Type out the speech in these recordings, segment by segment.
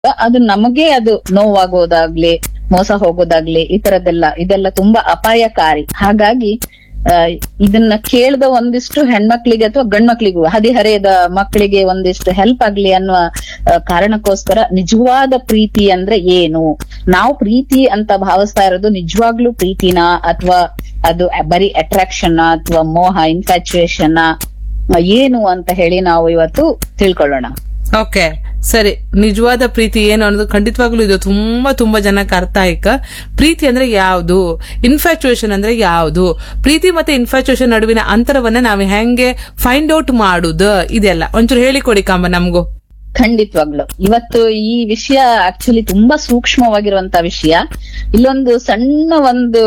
ಅದು ನಮಗೆ ಅದು ನೋವಾಗೋದಾಗ್ಲಿ ಮೋಸ ಹೋಗೋದಾಗ್ಲಿ ಈ ತರದ್ದೆಲ್ಲ ಇದೆಲ್ಲ ತುಂಬಾ ಅಪಾಯಕಾರಿ ಹಾಗಾಗಿ ಆ, ಇದನ್ನ ಕೇಳ್ದ ಒಂದಿಷ್ಟು ಹೆಣ್ಮಕ್ಳಿಗೆ ಅಥವಾ ಗಂಡ್ಮಕ್ಳಿಗೂ ಹದಿಹರೆಯದ ಮಕ್ಕಳಿಗೆ ಒಂದಿಷ್ಟು ಹೆಲ್ಪ್ ಆಗ್ಲಿ ಅನ್ನುವ ಆ, ಕಾರಣಕ್ಕೋಸ್ಕರ ನಿಜವಾದ ಪ್ರೀತಿ ಅಂದ್ರೆ ಏನು ನಾವು ಪ್ರೀತಿ ಅಂತ ಭಾವಿಸ್ತಾ ಇರೋದು ನಿಜವಾಗ್ಲೂ ಪ್ರೀತಿನ ಅಥವಾ ಅದು ಬರೀ ಅಟ್ರಾಕ್ಷನ್ ಅಥವಾ ಮೋಹ ಇನ್ಫ್ಯಾಚುಯೇಷನ್ ಏನು ಅಂತ ಹೇಳಿ ನಾವು ಇವತ್ತು ತಿಳ್ಕೊಳ್ಳೋಣ ಓಕೆ ಸರಿ ನಿಜವಾದ ಪ್ರೀತಿ ಏನು ಅನ್ನೋದು ಖಂಡಿತವಾಗ್ಲೂ ಇದು ತುಂಬಾ ತುಂಬಾ ಜನಕ್ಕೆ ಅರ್ಥ ಆಯ್ಕ ಪ್ರೀತಿ ಅಂದ್ರೆ ಯಾವುದು ಇನ್ಫ್ಯಾಚುಯೇಷನ್ ಅಂದ್ರೆ ಯಾವುದು ಪ್ರೀತಿ ಮತ್ತೆ ಇನ್ಫ್ಯಾಚುಯೇಷನ್ ನಡುವಿನ ಅಂತರವನ್ನ ನಾವು ಹೆಂಗೆ ಫೈಂಡ್ ಔಟ್ ಮಾಡುದು ಇದೆಲ್ಲ ಒಂಚೂರು ಹೇಳಿಕೊಡಿ ಕಾಂಬ ನಮಗೂ ಖಂಡಿತವಾಗ್ಲು ಇವತ್ತು ಈ ವಿಷಯ ಆಕ್ಚುಲಿ ತುಂಬಾ ಸೂಕ್ಷ್ಮವಾಗಿರುವಂತ ವಿಷಯ ಇಲ್ಲೊಂದು ಸಣ್ಣ ಒಂದು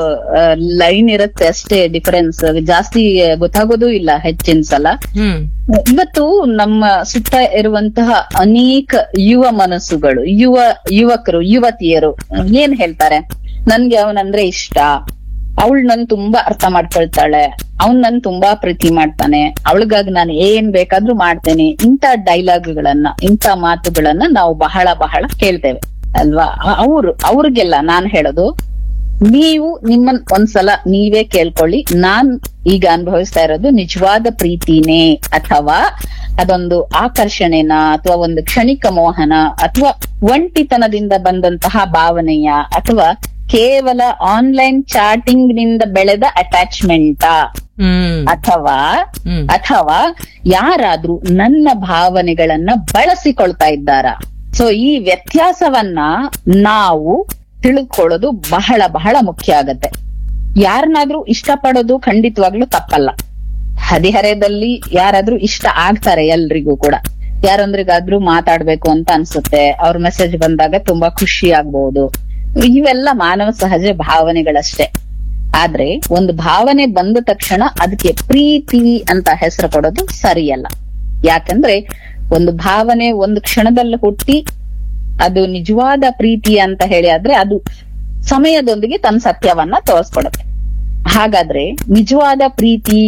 ಲೈನ್ ಇರುತ್ತೆ ಅಷ್ಟೇ ಡಿಫರೆನ್ಸ್ ಜಾಸ್ತಿ ಗೊತ್ತಾಗೋದು ಇಲ್ಲ ಹೆಚ್ಚಿನ ಸಲ ಹ್ಮ್ ಇವತ್ತು ನಮ್ಮ ಸುತ್ತ ಇರುವಂತಹ ಅನೇಕ ಯುವ ಮನಸ್ಸುಗಳು ಯುವ ಯುವಕರು ಯುವತಿಯರು ಏನ್ ಹೇಳ್ತಾರೆ ನನ್ಗೆ ಅವನಂದ್ರೆ ಇಷ್ಟ ಅವಳು ನನ್ ತುಂಬಾ ಅರ್ಥ ಮಾಡ್ಕೊಳ್ತಾಳೆ ಅವ್ನ್ ನನ್ ತುಂಬಾ ಪ್ರೀತಿ ಮಾಡ್ತಾನೆ ಅವಳಿಗಾಗಿ ನಾನು ಏನ್ ಬೇಕಾದ್ರೂ ಮಾಡ್ತೇನೆ ಇಂಥ ಡೈಲಾಗ್ಗಳನ್ನ ಇಂಥ ಮಾತುಗಳನ್ನ ನಾವು ಬಹಳ ಬಹಳ ಕೇಳ್ತೇವೆ ಅಲ್ವಾ ಅವರು ಅವ್ರಿಗೆಲ್ಲ ನಾನ್ ಹೇಳೋದು ನೀವು ನಿಮ್ಮನ್ ಒಂದ್ಸಲ ನೀವೇ ಕೇಳ್ಕೊಳ್ಳಿ ನಾನ್ ಈಗ ಅನುಭವಿಸ್ತಾ ಇರೋದು ನಿಜವಾದ ಪ್ರೀತಿನೇ ಅಥವಾ ಅದೊಂದು ಆಕರ್ಷಣೆನ ಅಥವಾ ಒಂದು ಕ್ಷಣಿಕ ಮೋಹನ ಅಥವಾ ಒಂಟಿತನದಿಂದ ಬಂದಂತಹ ಭಾವನೆಯ ಅಥವಾ ಕೇವಲ ಆನ್ಲೈನ್ ಚಾಟಿಂಗ್ ನಿಂದ ಬೆಳೆದ ಅಟ್ಯಾಚ್ಮೆಂಟಾ ಹ್ಮ್ ಅಥವಾ ಹ್ಮ್ ಅಥವಾ ಯಾರಾದ್ರೂ ನನ್ನ ಭಾವನೆಗಳನ್ನ ಬಳಸಿಕೊಳ್ತಾ ಇದ್ದಾರಾ ಸೊ ಈ ವ್ಯತ್ಯಾಸವನ್ನ ನಾವು ತಿಳ್ಕೊಳ್ಳೋದು ಬಹಳ ಬಹಳ ಮುಖ್ಯ ಆಗತ್ತೆ ಯಾರನ್ನಾದ್ರೂ ಇಷ್ಟಪಡೋದು ಖಂಡಿತವಾಗ್ಲೂ ತಪ್ಪಲ್ಲ ಹದಿಹರೆಯದಲ್ಲಿ ಯಾರಾದ್ರೂ ಇಷ್ಟ ಆಗ್ತಾರೆ ಎಲ್ರಿಗೂ ಕೂಡ ಯಾರೊಂದ್ರಿಗಾದ್ರೂ ಮಾತಾಡ್ಬೇಕು ಅಂತ ಅನ್ಸುತ್ತೆ ಅವ್ರ ಮೆಸೇಜ್ ಬಂದಾಗ ತುಂಬಾ ಖುಷಿ ಆಗ್ಬಹುದು ಇವೆಲ್ಲ ಮಾನವ ಸಹಜ ಭಾವನೆಗಳಷ್ಟೇ ಆದ್ರೆ ಒಂದು ಭಾವನೆ ಬಂದ ತಕ್ಷಣ ಅದಕ್ಕೆ ಪ್ರೀತಿ ಅಂತ ಹೆಸರು ಕೊಡೋದು ಸರಿಯಲ್ಲ ಯಾಕಂದ್ರೆ ಒಂದು ಭಾವನೆ ಒಂದು ಕ್ಷಣದಲ್ಲಿ ಹುಟ್ಟಿ ಅದು ನಿಜವಾದ ಪ್ರೀತಿ ಅಂತ ಹೇಳಿ ಆದ್ರೆ ಅದು ಸಮಯದೊಂದಿಗೆ ತನ್ನ ಸತ್ಯವನ್ನ ತೋರಿಸ್ಕೊಡುತ್ತೆ ಹಾಗಾದ್ರೆ ನಿಜವಾದ ಪ್ರೀತಿ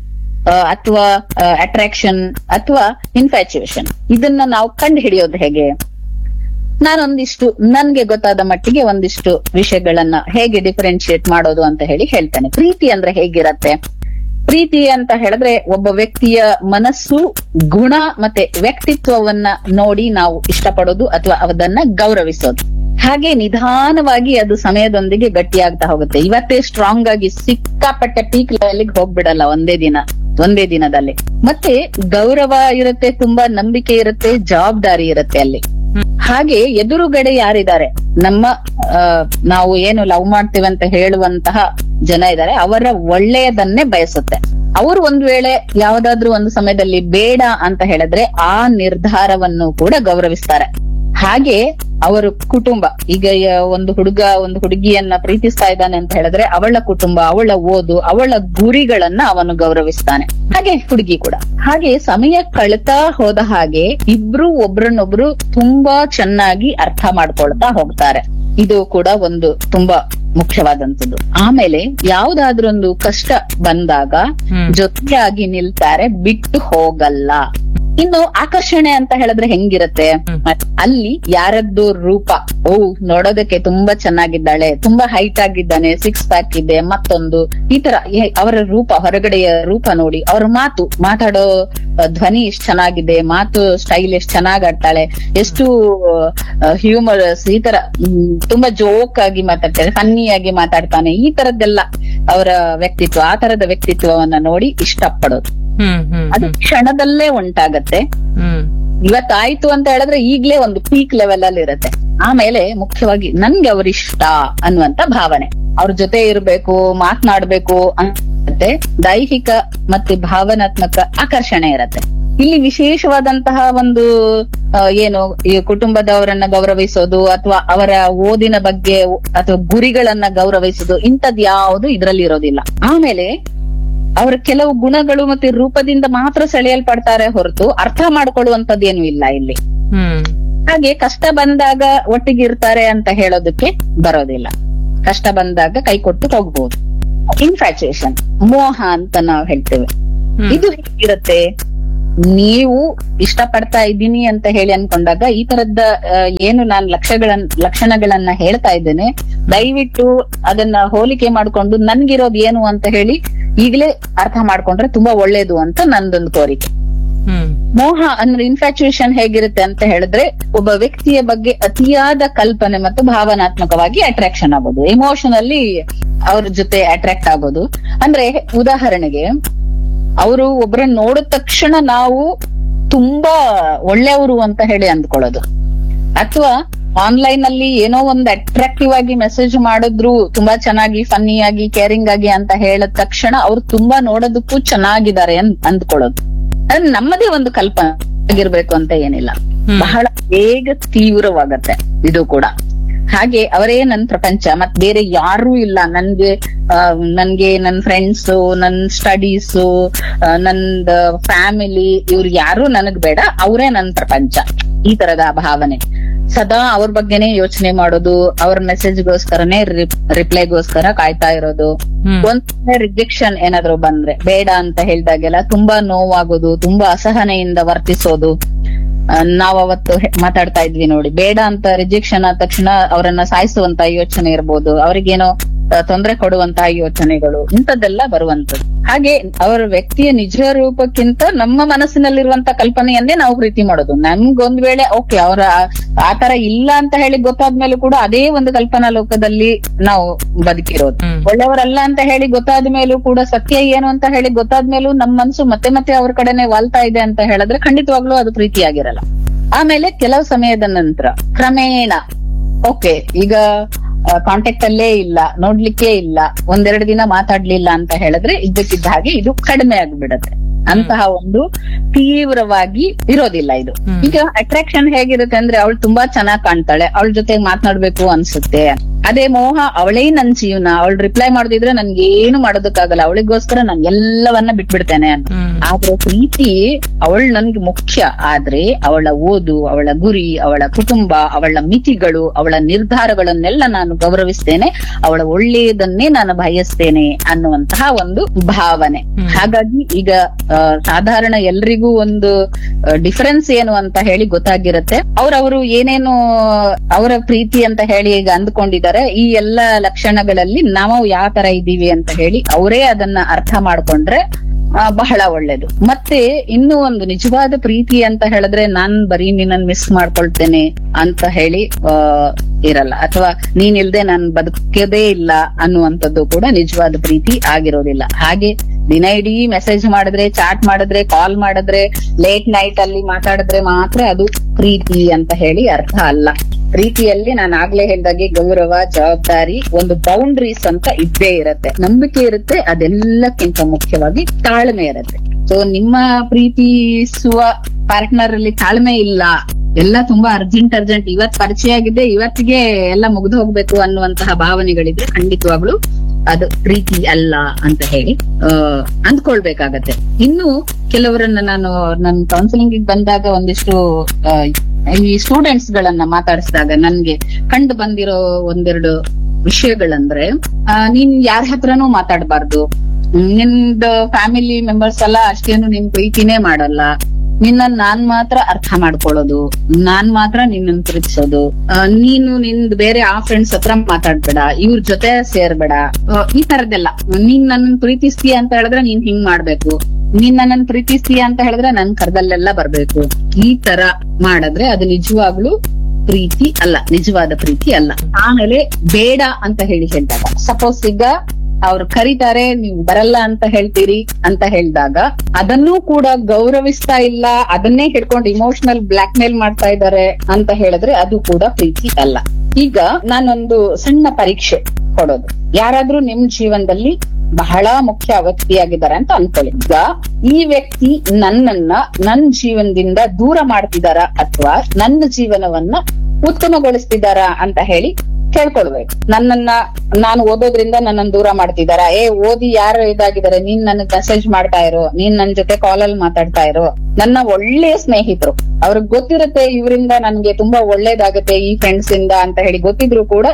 ಅಥವಾ ಅಟ್ರಾಕ್ಷನ್ ಅಥವಾ ಇನ್ಫ್ಯಾಚುಯೇಷನ್ ಇದನ್ನ ನಾವು ಕಂಡು ಹಿಡಿಯೋದು ಹೇಗೆ ನಾನೊಂದಿಷ್ಟು ನನ್ಗೆ ಗೊತ್ತಾದ ಮಟ್ಟಿಗೆ ಒಂದಿಷ್ಟು ವಿಷಯಗಳನ್ನ ಹೇಗೆ ಡಿಫರೆನ್ಶಿಯೇಟ್ ಮಾಡೋದು ಅಂತ ಹೇಳಿ ಹೇಳ್ತೇನೆ ಪ್ರೀತಿ ಅಂದ್ರೆ ಹೇಗಿರತ್ತೆ ಪ್ರೀತಿ ಅಂತ ಹೇಳಿದ್ರೆ ಒಬ್ಬ ವ್ಯಕ್ತಿಯ ಮನಸ್ಸು ಗುಣ ಮತ್ತೆ ವ್ಯಕ್ತಿತ್ವವನ್ನ ನೋಡಿ ನಾವು ಇಷ್ಟಪಡೋದು ಅಥವಾ ಅದನ್ನ ಗೌರವಿಸೋದು ಹಾಗೆ ನಿಧಾನವಾಗಿ ಅದು ಸಮಯದೊಂದಿಗೆ ಗಟ್ಟಿಯಾಗ್ತಾ ಹೋಗುತ್ತೆ ಇವತ್ತೇ ಸ್ಟ್ರಾಂಗ್ ಆಗಿ ಸಿಕ್ಕಾಪಟ್ಟೆ ಪೀಕ್ ಲೆವೆಲ್ಗೆ ಹೋಗ್ಬಿಡಲ್ಲ ಒಂದೇ ದಿನ ಒಂದೇ ದಿನದಲ್ಲಿ ಮತ್ತೆ ಗೌರವ ಇರುತ್ತೆ ತುಂಬಾ ನಂಬಿಕೆ ಇರುತ್ತೆ ಜವಾಬ್ದಾರಿ ಇರುತ್ತೆ ಅಲ್ಲಿ ಹಾಗೆ ಎದುರುಗಡೆ ಯಾರಿದ್ದಾರೆ ನಮ್ಮ ಆ, ನಾವು ಏನು ಲವ್ ಮಾಡ್ತೀವಿ ಅಂತ ಹೇಳುವಂತಹ ಜನ ಇದ್ದಾರೆ ಅವರ ಒಳ್ಳೆಯದನ್ನೇ ಬಯಸುತ್ತೆ ಅವರು ಒಂದ್ ವೇಳೆ ಯಾವ್ದಾದ್ರು ಒಂದು ಸಮಯದಲ್ಲಿ ಬೇಡ ಅಂತ ಹೇಳಿದ್ರೆ ಆ ನಿರ್ಧಾರವನ್ನು ಕೂಡ ಗೌರವಿಸ್ತಾರೆ ಹಾಗೆ ಅವರ ಕುಟುಂಬ ಈಗ ಯ- ಒಂದು ಹುಡುಗ ಒಂದು ಹುಡುಗಿಯನ್ನ ಪ್ರೀತಿಸ್ತಾ ಇದ್ದಾನೆ ಅಂತ ಹೇಳಿದ್ರೆ ಅವಳ ಕುಟುಂಬ ಅವಳ ಓದು ಅವಳ ಗುರಿಗಳನ್ನ ಅವನು ಗೌರವಿಸ್ತಾನೆ ಹಾಗೆ ಹುಡುಗಿ ಕೂಡ ಹಾಗೆ ಸಮಯ ಕಳ್ತಾ ಹೋದ ಹಾಗೆ ಇಬ್ರು ಒಬ್ರನ್ನೊಬ್ರು ತುಂಬಾ ಚೆನ್ನಾಗಿ ಅರ್ಥ ಮಾಡ್ಕೊಳ್ತಾ ಹೋಗ್ತಾರೆ ಇದು ಕೂಡ ಒಂದು ತುಂಬಾ ಮುಖ್ಯವಾದಂತದ್ದು ಆಮೇಲೆ ಯಾವ್ದಾದ್ರೊಂದು ಕಷ್ಟ ಬಂದಾಗ ಹ್ಮ್. ಜೊತೆಯಾಗಿ ನಿಲ್ತಾರೆ ಬಿಟ್ಟು ಹೋಗಲ್ಲ ಇನ್ನು ಆಕರ್ಷಣೆ ಅಂತ ಹೇಳಿದ್ರೆ ಹೆಂಗಿರತ್ತೆ ಅಲ್ಲಿ ಯಾರದ್ದು ರೂಪ ಓ ನೋಡೋದಕ್ಕೆ ತುಂಬಾ ಚೆನ್ನಾಗಿದ್ದಾಳೆ ತುಂಬಾ ಹೈಟ್ ಆಗಿದ್ದಾನೆ ಸಿಕ್ಸ್ ಪ್ಯಾಕ್ ಇದೆ ಮತ್ತೊಂದು ಈ ತರ ಏ- ಅವರ ರೂಪ ಹೊರಗಡೆಯ ರೂಪ ನೋಡಿ ಅವ್ರ ಮಾತು ಮಾತಾಡೋ ಆ, ಧ್ವನಿ ಎಷ್ಟ್ ಚೆನ್ನಾಗಿದೆ ಮಾತು ಸ್ಟೈಲ್ ಎಷ್ಟ್ ಚೆನ್ನಾಗ್ ಆಡ್ತಾಳೆ ಎಷ್ಟು ಹ್ಯೂಮರಸ್ ಈ ತರ ಹ್ಮ್, ತುಂಬಾ ಜೋಕ್ ಆಗಿ ಮಾತಾಡ್ತಾರೆ ಫನ್ನಿ ಆಗಿ ಮಾತಾಡ್ತಾನೆ ಈ ತರದ್ದೆಲ್ಲ ಅವರ ವ್ಯಕ್ತಿತ್ವ ಆ ತರದ ವ್ಯಕ್ತಿತ್ವವನ್ನ ನೋಡಿ ಇಷ್ಟಪಡೋದು ಹ್ಮ್ ಹ್ಮ್ ಅದು ಕ್ಷಣದಲ್ಲೇ ಉಂಟಾಗತ್ತೆ ಹ್ಮ್ ಇವತ್ತಾಯ್ತು ಅಂತ ಹೇಳಿದ್ರೆ ಈಗ್ಲೇ ಒಂದು ಪೀಕ್ ಲೆವೆಲ್ ಅಲ್ಲಿ ಇರತ್ತೆ ಆಮೇಲೆ ಮುಖ್ಯವಾಗಿ ನನ್ಗೆ ಅವ್ರಿಷ್ಟ ಅನ್ನುವಂತ ಭಾವನೆ ಅವ್ರ ಜೊತೆ ಇರ್ಬೇಕು ಮಾತನಾಡ್ಬೇಕು ಅನ್ಸುತ್ತೆ ದೈಹಿಕ ಮತ್ತೆ ಭಾವನಾತ್ಮಕ ಆಕರ್ಷಣೆ ಇರತ್ತೆ ಇಲ್ಲಿ ವಿಶೇಷವಾದಂತಹ ಒಂದು ಆ, ಏನು ಈ ಕುಟುಂಬದವರನ್ನ ಗೌರವಿಸೋದು ಅಥವಾ ಅವರ ಓದಿನ ಬಗ್ಗೆ ಅಥವಾ ಗುರಿಗಳನ್ನ ಗೌರವಿಸೋದು ಇಂಥದ್ ಯಾವುದು ಇದ್ರಲ್ಲಿ ಇರೋದಿಲ್ಲ ಆಮೇಲೆ ಅವರ ಕೆಲವು ಗುಣಗಳು ಮತ್ತೆ ರೂಪದಿಂದ ಮಾತ್ರ ಸೆಳೆಯಲ್ಪಡ್ತಾರೆ ಹೊರತು ಅರ್ಥ ಮಾಡ್ಕೊಳ್ಳುವಂತದ್ದೇನು ಇಲ್ಲ ಇಲ್ಲಿ ಹ್ಮ್ ಹಾಗೆ ಕಷ್ಟ ಬಂದಾಗ ಒಟ್ಟಿಗೆ ಇರ್ತಾರೆ ಅಂತ ಹೇಳೋದಕ್ಕೆ ಬರೋದಿಲ್ಲ ಕಷ್ಟ ಬಂದಾಗ ಕೈ ಕೊಟ್ಟು ಹೋಗ್ಬೋದು ಇನ್ಫ್ಯಾಚುಯೇಷನ್ ಮೋಹ ಅಂತ ನಾವು ಹೇಳ್ತೇವೆ ಹ್ಮ್. ಇದು ಹೇಗಿರುತ್ತೆ ನೀವು ಇಷ್ಟಪಡ್ತಾ ಇದ್ದೀನಿ ಅಂತ ಹೇಳಿ ಅನ್ಕೊಂಡಾಗ ಈ ತರದ ಆ, ಏನು ನಾನು ಲಕ್ಷಗಳನ್ನ ಲಕ್ಷಣಗಳನ್ನ ಹೇಳ್ತಾ ಇದ್ದೇನೆ ದಯವಿಟ್ಟು ಅದನ್ನ ಹೋಲಿಕೆ ಮಾಡ್ಕೊಂಡು ನನ್ಗಿರೋದು ಏನು ಅಂತ ಹೇಳಿ ಈಗಲೇ ಅರ್ಥ ಮಾಡ್ಕೊಂಡ್ರೆ ತುಂಬಾ ಒಳ್ಳೇದು ಅಂತ ನಂದೊಂದು ಕೋರಿಕೆ ಹ್ಮ್ ಮೋಹ ಅಂದ್ರೆ ಇನ್ಫ್ಯಾಚುಯೇಷನ್ ಹೇಗಿರುತ್ತೆ ಅಂತ ಹೇಳಿದ್ರೆ ಒಬ್ಬ ವ್ಯಕ್ತಿಯ ಬಗ್ಗೆ ಅತಿಯಾದ ಕಲ್ಪನೆ ಮತ್ತು ಭಾವನಾತ್ಮಕವಾಗಿ ಅಟ್ರಾಕ್ಷನ್ ಆಗೋದು ಎಮೋಷನಲ್ಲಿ ಅವ್ರ ಜೊತೆ ಅಟ್ರಾಕ್ಟ್ ಆಗೋದು ಅಂದ್ರೆ ಉದಾಹರಣೆಗೆ ಅವರು ಒಬ್ಬರನ್ನ ನೋಡಿದ ತಕ್ಷಣ ನಾವು ತುಂಬಾ ಒಳ್ಳೆಯವರು ಅಂತ ಹೇಳಿ ಅಂದ್ಕೊಳ್ಳೋದು ಅಥವಾ ಆನ್ಲೈನ್ ಅಲ್ಲಿ ಏನೋ ಒಂದು ಅಟ್ರಾಕ್ಟಿವ್ ಆಗಿ ಮೆಸೇಜ್ ಮಾಡಿದ್ರು ತುಂಬಾ ಚೆನ್ನಾಗಿ ಫನ್ನಿ ಆಗಿ ಕೇರಿಂಗ್ ಆಗಿ ಅಂತ ಹೇಳಿದ ತಕ್ಷಣ ಅವ್ರು ತುಂಬಾ ನೋಡೋದಕ್ಕೂ ಚೆನ್ನಾಗಿದ್ದಾರೆ ಅಂತ ಅಂದ್ಕೊಳ್ಳೋದು ಅಂದ್ರೆ ನಮ್ಮದೇ ಒಂದು ಕಲ್ಪನೆ ಆಗಿರ್ಬೇಕು ಅಂತ ಏನಿಲ್ಲ ಹ್ಮ್. ಬಹಳ ಬೇಗ ತೀವ್ರವಾಗತ್ತೆ ಇದು ಕೂಡ ಹಾಗೆ ಅವರೇ ನನ್ ಪ್ರಪಂಚ ಮತ್ ಬೇರೆ ಯಾರೂ ಇಲ್ಲ ನನ್ಗೆ ಆ, ನನ್ಗೆ ನನ್ ಫ್ರೆಂಡ್ಸ್ ನನ್ ಸ್ಟಡೀಸ್ ನಂದ್ ಫ್ಯಾಮಿಲಿ ಇವ್ರು ಯಾರು ನನಗ್ ಬೇಡ ಅವರೇ ನನ್ ಪ್ರಪಂಚ ಈ ತರದ ಭಾವನೆ ಸದಾ ಅವ್ರ ಬಗ್ಗೆನೇ ಯೋಚನೆ ಮಾಡೋದು ಅವ್ರ ಮೆಸೇಜ್ಗೋಸ್ಕರನೇ ರಿಪ್ಲೈಗೋಸ್ಕರ ಕಾಯ್ತಾ ಇರೋದು ಹ್ಮ್. ಒಂದ್ ರಿಜೆಕ್ಷನ್ ಏನಾದ್ರು ಬಂದ್ರೆ ಬೇಡ ಅಂತ ಹೇಳ್ದಾಗೆಲ್ಲ ತುಂಬಾ ನೋವಾಗೋದು ತುಂಬಾ ಅಸಹನೆಯಿಂದ ವರ್ತಿಸೋದು ಆ, ನಾವ್ ಅವತ್ತು ಹೆ- ಮಾತಾಡ್ತಾ ಇದ್ವಿ ನೋಡಿ ಬೇಡ ಅಂತ ರಿಜೆಕ್ಷನ್ ಆದ ತಕ್ಷಣ ಅವರನ್ನ ಸಾಯಿಸುವಂತ ಯೋಚನೆ ಇರ್ಬೋದು ಅವ್ರಿಗೇನೋ ಆ, ತೊಂದ್ರೆ ಕೊಡುವಂತಹ ಯೋಚನೆಗಳು ಇಂಥದ್ದೆಲ್ಲ ಬರುವಂತದ್ದು ಹಾಗೆ ಅವರ ವ್ಯಕ್ತಿಯ ನಿಜ ರೂಪಕ್ಕಿಂತ ನಮ್ಮ ಮನಸ್ಸಿನಲ್ಲಿರುವಂತ ಕಲ್ಪನೆಯನ್ನೇ ನಾವು ಪ್ರೀತಿ ಮಾಡೋದು ನಮ್ಗೊಂದ್ ವೇಳೆ ಓಕೆ ಅವರ ಆತರ ಇಲ್ಲ ಅಂತ ಹೇಳಿ ಗೊತ್ತಾದ್ಮೇಲೂ ಕೂಡ ಅದೇ ಒಂದು ಕಲ್ಪನಾ ಲೋಕದಲ್ಲಿ ನಾವು ಬದುಕಿರೋದು ಹ್ಮ್. ಒಳ್ಳೆಯವರಲ್ಲ ಅಂತ ಹೇಳಿ ಗೊತ್ತಾದ ಮೇಲೂ ಕೂಡ ಸತ್ಯ ಏನು ಅಂತ ಹೇಳಿ ಗೊತ್ತಾದ್ಮೇಲೂ ನಮ್ಮ ಮನಸ್ಸು ಮತ್ತೆ ಮತ್ತೆ ಅವ್ರ ಕಡೆನೆ ವಾಲ್ತಾ ಇದೆ ಅಂತ ಹೇಳಿದ್ರೆ ಖಂಡಿತವಾಗ್ಲೂ ಅದು ಪ್ರೀತಿಯಾಗಿರಲ್ಲ ಆಮೇಲೆ ಕೆಲವು ಸಮಯದ ನಂತರ ಕ್ರಮೇಣ ಓಕೆ ಈಗ ಕಾಂಟ್ಯಾಕ್ಟ್ ಅಲ್ಲೇ ಇಲ್ಲ ನೋಡ್ಲಿಕ್ಕೆ ಇಲ್ಲ ಒಂದೆರಡು ದಿನ ಮಾತಾಡ್ಲಿಲ್ಲ ಅಂತ ಹೇಳಿದ್ರೆ ಇದ್ದಕ್ಕಿದ್ದ ಹಾಗೆ ಇದು ಕಡಿಮೆ ಆಗ್ಬಿಡತ್ತೆ ಅಂತಹ ಒಂದು ತೀವ್ರವಾಗಿ ಇರೋದಿಲ್ಲ ಇದು ಹ್ಮ್. ಈಗ ಅಟ್ರಾಕ್ಷನ್ ಹೇಗಿರುತ್ತೆ ಅಂದ್ರೆ ಅವಳು ತುಂಬಾ ಚೆನ್ನಾಗ್ ಕಾಣ್ತಾಳೆ ಅವಳ ಜೊತೆ ಮಾತನಾಡ್ಬೇಕು ಅನ್ಸುತ್ತೆ ಅದೇ ಮೋಹ ಅವಳೇ ನನ್ ಜೀವನ ಅವಳು ರಿಪ್ಲೈ ಮಾಡದಿದ್ರೆ ನನ್ಗೆ ಏನು ಮಾಡೋದಕ್ಕಾಗಲ್ಲ ಅವಳಿಗೋಸ್ಕರ ನಾನು ಎಲ್ಲವನ್ನ ಬಿಟ್ಬಿಡ್ತೇನೆ ಅಂತ ಹ್ಮ್. ಆದ್ರೆ ಪ್ರೀತಿ ಅವಳು ನನ್ಗೆ ಮುಖ್ಯ ಆದ್ರೆ ಅವಳ ಓದು ಅವಳ ಗುರಿ ಅವಳ ಕುಟುಂಬ ಅವಳ ಮಿತಿಗಳು ಅವಳ ನಿರ್ಧಾರಗಳನ್ನೆಲ್ಲ ನಾನು ಗೌರವಿಸ್ತೇನೆ ಅವಳ ಒಳ್ಳೆಯದನ್ನೇ ನಾನು ಬಯಸ್ತೇನೆ ಅನ್ನುವಂತಹ ಒಂದು ಭಾವನೆ ಹ್ಮ್. ಹಾಗಾಗಿ ಈಗ ಆ, ಸಾಧಾರಣ ಎಲ್ರಿಗೂ ಒಂದು ಡಿಫರೆನ್ಸ್ ಏನು ಅಂತ ಹೇಳಿ ಗೊತ್ತಾಗಿರುತ್ತೆ ಅವ್ರವರು ಏನೇನು ಅವರ ಪ್ರೀತಿ ಅಂತ ಹೇಳಿ ಈಗ ಅಂದ್ಕೊಂಡಿದ್ದಾರೆ ಈ ಎಲ್ಲ ಲಕ್ಷಣಗಳಲ್ಲಿ ನಾವು ಯಾವ ತರ ಇದ್ದೀವಿ ಅಂತ ಹೇಳಿ ಅವರೇ ಅದನ್ನ ಅರ್ಥ ಮಾಡ್ಕೊಂಡ್ರೆ ಆ, ಬಹಳ ಒಳ್ಳೇದು ಮತ್ತೆ ಇನ್ನು ಒಂದು ನಿಜವಾದ ಪ್ರೀತಿ ಅಂತ ಹೇಳಿದ್ರೆ ನಾನ್ ಬರೀ ನಿನ್ನನ್ ಮಿಸ್ ಮಾಡ್ಕೊಳ್ತೇನೆ ಅಂತ ಹೇಳಿ ಆ ಇರಲ್ಲ ಅಥವಾ ನೀನ್ ಇಲ್ದೆ ನಾನ್ ಬದುಕೋದೇ ಇಲ್ಲ ಅನ್ನುವಂಥದ್ದು ಕೂಡ ನಿಜವಾದ ಪ್ರೀತಿ ಆಗಿರೋದಿಲ್ಲ ಹಾಗೆ ದಿನ ಇಡೀ ಮೆಸೇಜ್ ಮಾಡಿದ್ರೆ ಚಾಟ್ ಮಾಡಿದ್ರೆ ಕಾಲ್ ಮಾಡಿದ್ರೆ ಲೇಟ್ ನೈಟ್ ಅಲ್ಲಿ ಮಾತಾಡಿದ್ರೆ ಮಾತ್ರ ಅದು ಪ್ರೀತಿ ಅಂತ ಹೇಳಿ ಅರ್ಥ ಅಲ್ಲ ಪ್ರೀತಿಯಲ್ಲಿ ನಾನು ಆಗ್ಲೇ ಹೇಳ್ದಾಗೆ ಗೌರವ ಜವಾಬ್ದಾರಿ ಒಂದು ಬೌಂಡ್ರೀಸ್ ಅಂತ ಇದ್ದೇ ಇರತ್ತೆ ನಂಬಿಕೆ ಇರುತ್ತೆ ಅದೆಲ್ಲಕ್ಕಿಂತ ಮುಖ್ಯವಾಗಿ ತಾಳ್ಮೆ ಇರತ್ತೆ ಸೊ ನಿಮ್ಮ ಪ್ರೀತಿಸುವ ಪಾರ್ಟ್ನರ್ ಅಲ್ಲಿ ತಾಳ್ಮೆ ಇಲ್ಲ ಎಲ್ಲ ತುಂಬಾ ಅರ್ಜೆಂಟ್ ಅರ್ಜೆಂಟ್ ಇವತ್ ಪರಿಚಯ ಆಗಿದೆ ಇವತ್ತಿಗೆ ಎಲ್ಲ ಮುಗ್ದು ಹೋಗ್ಬೇಕು ಅನ್ನುವಂತಹ ಭಾವನೆಗಳಿದ್ರೆ ಖಂಡಿತವಾಗ್ಲು ಅದು ಪ್ರೀತಿ ಅಲ್ಲ ಅಂತ ಹೇಳಿ ಆ ಅಂದ್ಕೊಳ್ಬೇಕಾಗತ್ತೆ ಇನ್ನು ಕೆಲವರನ್ನ ನಾನು ನನ್ನ ಕೌನ್ಸಿಲಿಂಗ್ ಬಂದಾಗ ಒಂದಿಷ್ಟು ಆ, ಈ ಸ್ಟೂಡೆಂಟ್ಸ್ ಗಳನ್ನ ಮಾತಾಡಿಸಿದಾಗ ನನ್ಗೆ ಕಂಡು ಬಂದಿರೋ ಒಂದೆರಡು ವಿಷಯಗಳಂದ್ರೆ ಆ, ನೀನ್ ಯಾರ ಹತ್ರನೂ ಮಾತಾಡಬಾರ್ದು ನಿಂದ ಫ್ಯಾಮಿಲಿ ಮೆಂಬರ್ಸ್ ಎಲ್ಲ ಅಷ್ಟೇನು ನಿನ್ ಪ್ರೀತಿನೇ ಮಾಡಲ್ಲ ನಿನ್ನ ನಾನ್ ಮಾತ್ರ ಅರ್ಥ ಮಾಡ್ಕೊಳ್ಳೋದು ನಾನ್ ಮಾತ್ರ ನಿನ್ನನ್ ಪ್ರೀತಿಸೋದು ಆ, ನೀನು ನಿಂದ್ ಬೇರೆ ಆ ಫ್ರೆಂಡ್ಸ್ ಹತ್ರ ಮಾತಾಡ್ಬೇಡ ಇವ್ರ ಜೊತೆ ಸೇರ್ಬೇಡ ಆ, ಈ ತರದ್ದೆಲ್ಲ ನೀನ್ ನನ್ನ ಪ್ರೀತಿಸ್ತೀಯ ಅಂತ ಹೇಳಿದ್ರೆ ನೀನ್ ಹಿಂಗ್ ಮಾಡ್ಬೇಕು ನೀನ್ ನನ್ನನ್ ಪ್ರೀತಿಸ್ತೀಯ ಅಂತ ಹೇಳಿದ್ರೆ ನನ್ ಕರ್ದಲ್ಲೆಲ್ಲ ಬರ್ಬೇಕು ಈ ತರ ಮಾಡಿದ್ರೆ ಅದು ನಿಜವಾಗ್ಲೂ ಪ್ರೀತಿ ಅಲ್ಲ ನಿಜವಾದ ಪ್ರೀತಿ ಅಲ್ಲ ಆಮೇಲೆ ಬೇಡ ಅಂತ ಹೇಳಿ ಹೇಳಿದಾಗ ಸಪೋಸ್ ಈಗ ಅವ್ರು ಕರೀತಾರೆ ನೀವು ಬರಲ್ಲ ಅಂತ ಹೇಳ್ತೀರಿ ಅಂತ ಹೇಳಿದಾಗ ಅದನ್ನೂ ಕೂಡ ಗೌರವಿಸ್ತಾ ಇಲ್ಲ ಅದನ್ನೇ ಹಿಡ್ಕೊಂಡು ಇಮೋಷನಲ್ ಬ್ಲಾಕ್ ಮೇಲ್ ಮಾಡ್ತಾ ಇದ್ದಾರೆ ಅಂತ ಹೇಳಿದ್ರೆ ಅದು ಕೂಡ ಪ್ರೀತಿ ಅಲ್ಲ ಈಗ ನಾನೊಂದು ಸಣ್ಣ ಪರೀಕ್ಷೆ ಕೊಡೋದು ಯಾರಾದ್ರೂ ನಿಮ್ ಜೀವನದಲ್ಲಿ ಬಹಳ ಮುಖ್ಯ ವ್ಯಕ್ತಿಯಾಗಿದ್ದಾರೆ ಅಂತ ಅನ್ಕೊಳ್ಳಿ ಈಗ ಈ ವ್ಯಕ್ತಿ ನನ್ನನ್ನ ನನ್ ಜೀವನದಿಂದ ದೂರ ಮಾಡ್ತಿದಾರ ಅಥವಾ ನನ್ನ ಜೀವನವನ್ನ ಉತ್ತಮಗೊಳಿಸ್ತಿದಾರ ಅಂತ ಹೇಳಿ ಕೇಳ್ಕೊಳ್ಬೇಕು ನನ್ನನ್ನ ನಾನು ಓದೋದ್ರಿಂದ ನನ್ನನ್ನು ದೂರ ಮಾಡ್ತಿದಾರ ಏ ಓದಿ ಯಾರು ಇದಾಗಿದ್ದಾರೆ ನೀನ್ ನನಗ್ ಮೆಸೇಜ್ ಮಾಡ್ತಾ ಇರೋ ನೀನ್ ನನ್ ಜೊತೆ ಕಾಲಲ್ಲಿ ಮಾತಾಡ್ತಾ ಇರೋ ನನ್ನ ಒಳ್ಳೆಯ ಸ್ನೇಹಿತರು ಅವ್ರಿಗೆ ಗೊತ್ತಿರುತ್ತೆ ಇವರಿಂದ ನನ್ಗೆ ತುಂಬಾ ಒಳ್ಳೇದಾಗುತ್ತೆ ಈ ಫ್ರೆಂಡ್ಸ್ ಇಂದ ಅಂತ ಹೇಳಿ ಗೊತ್ತಿದ್ರು ಕೂಡ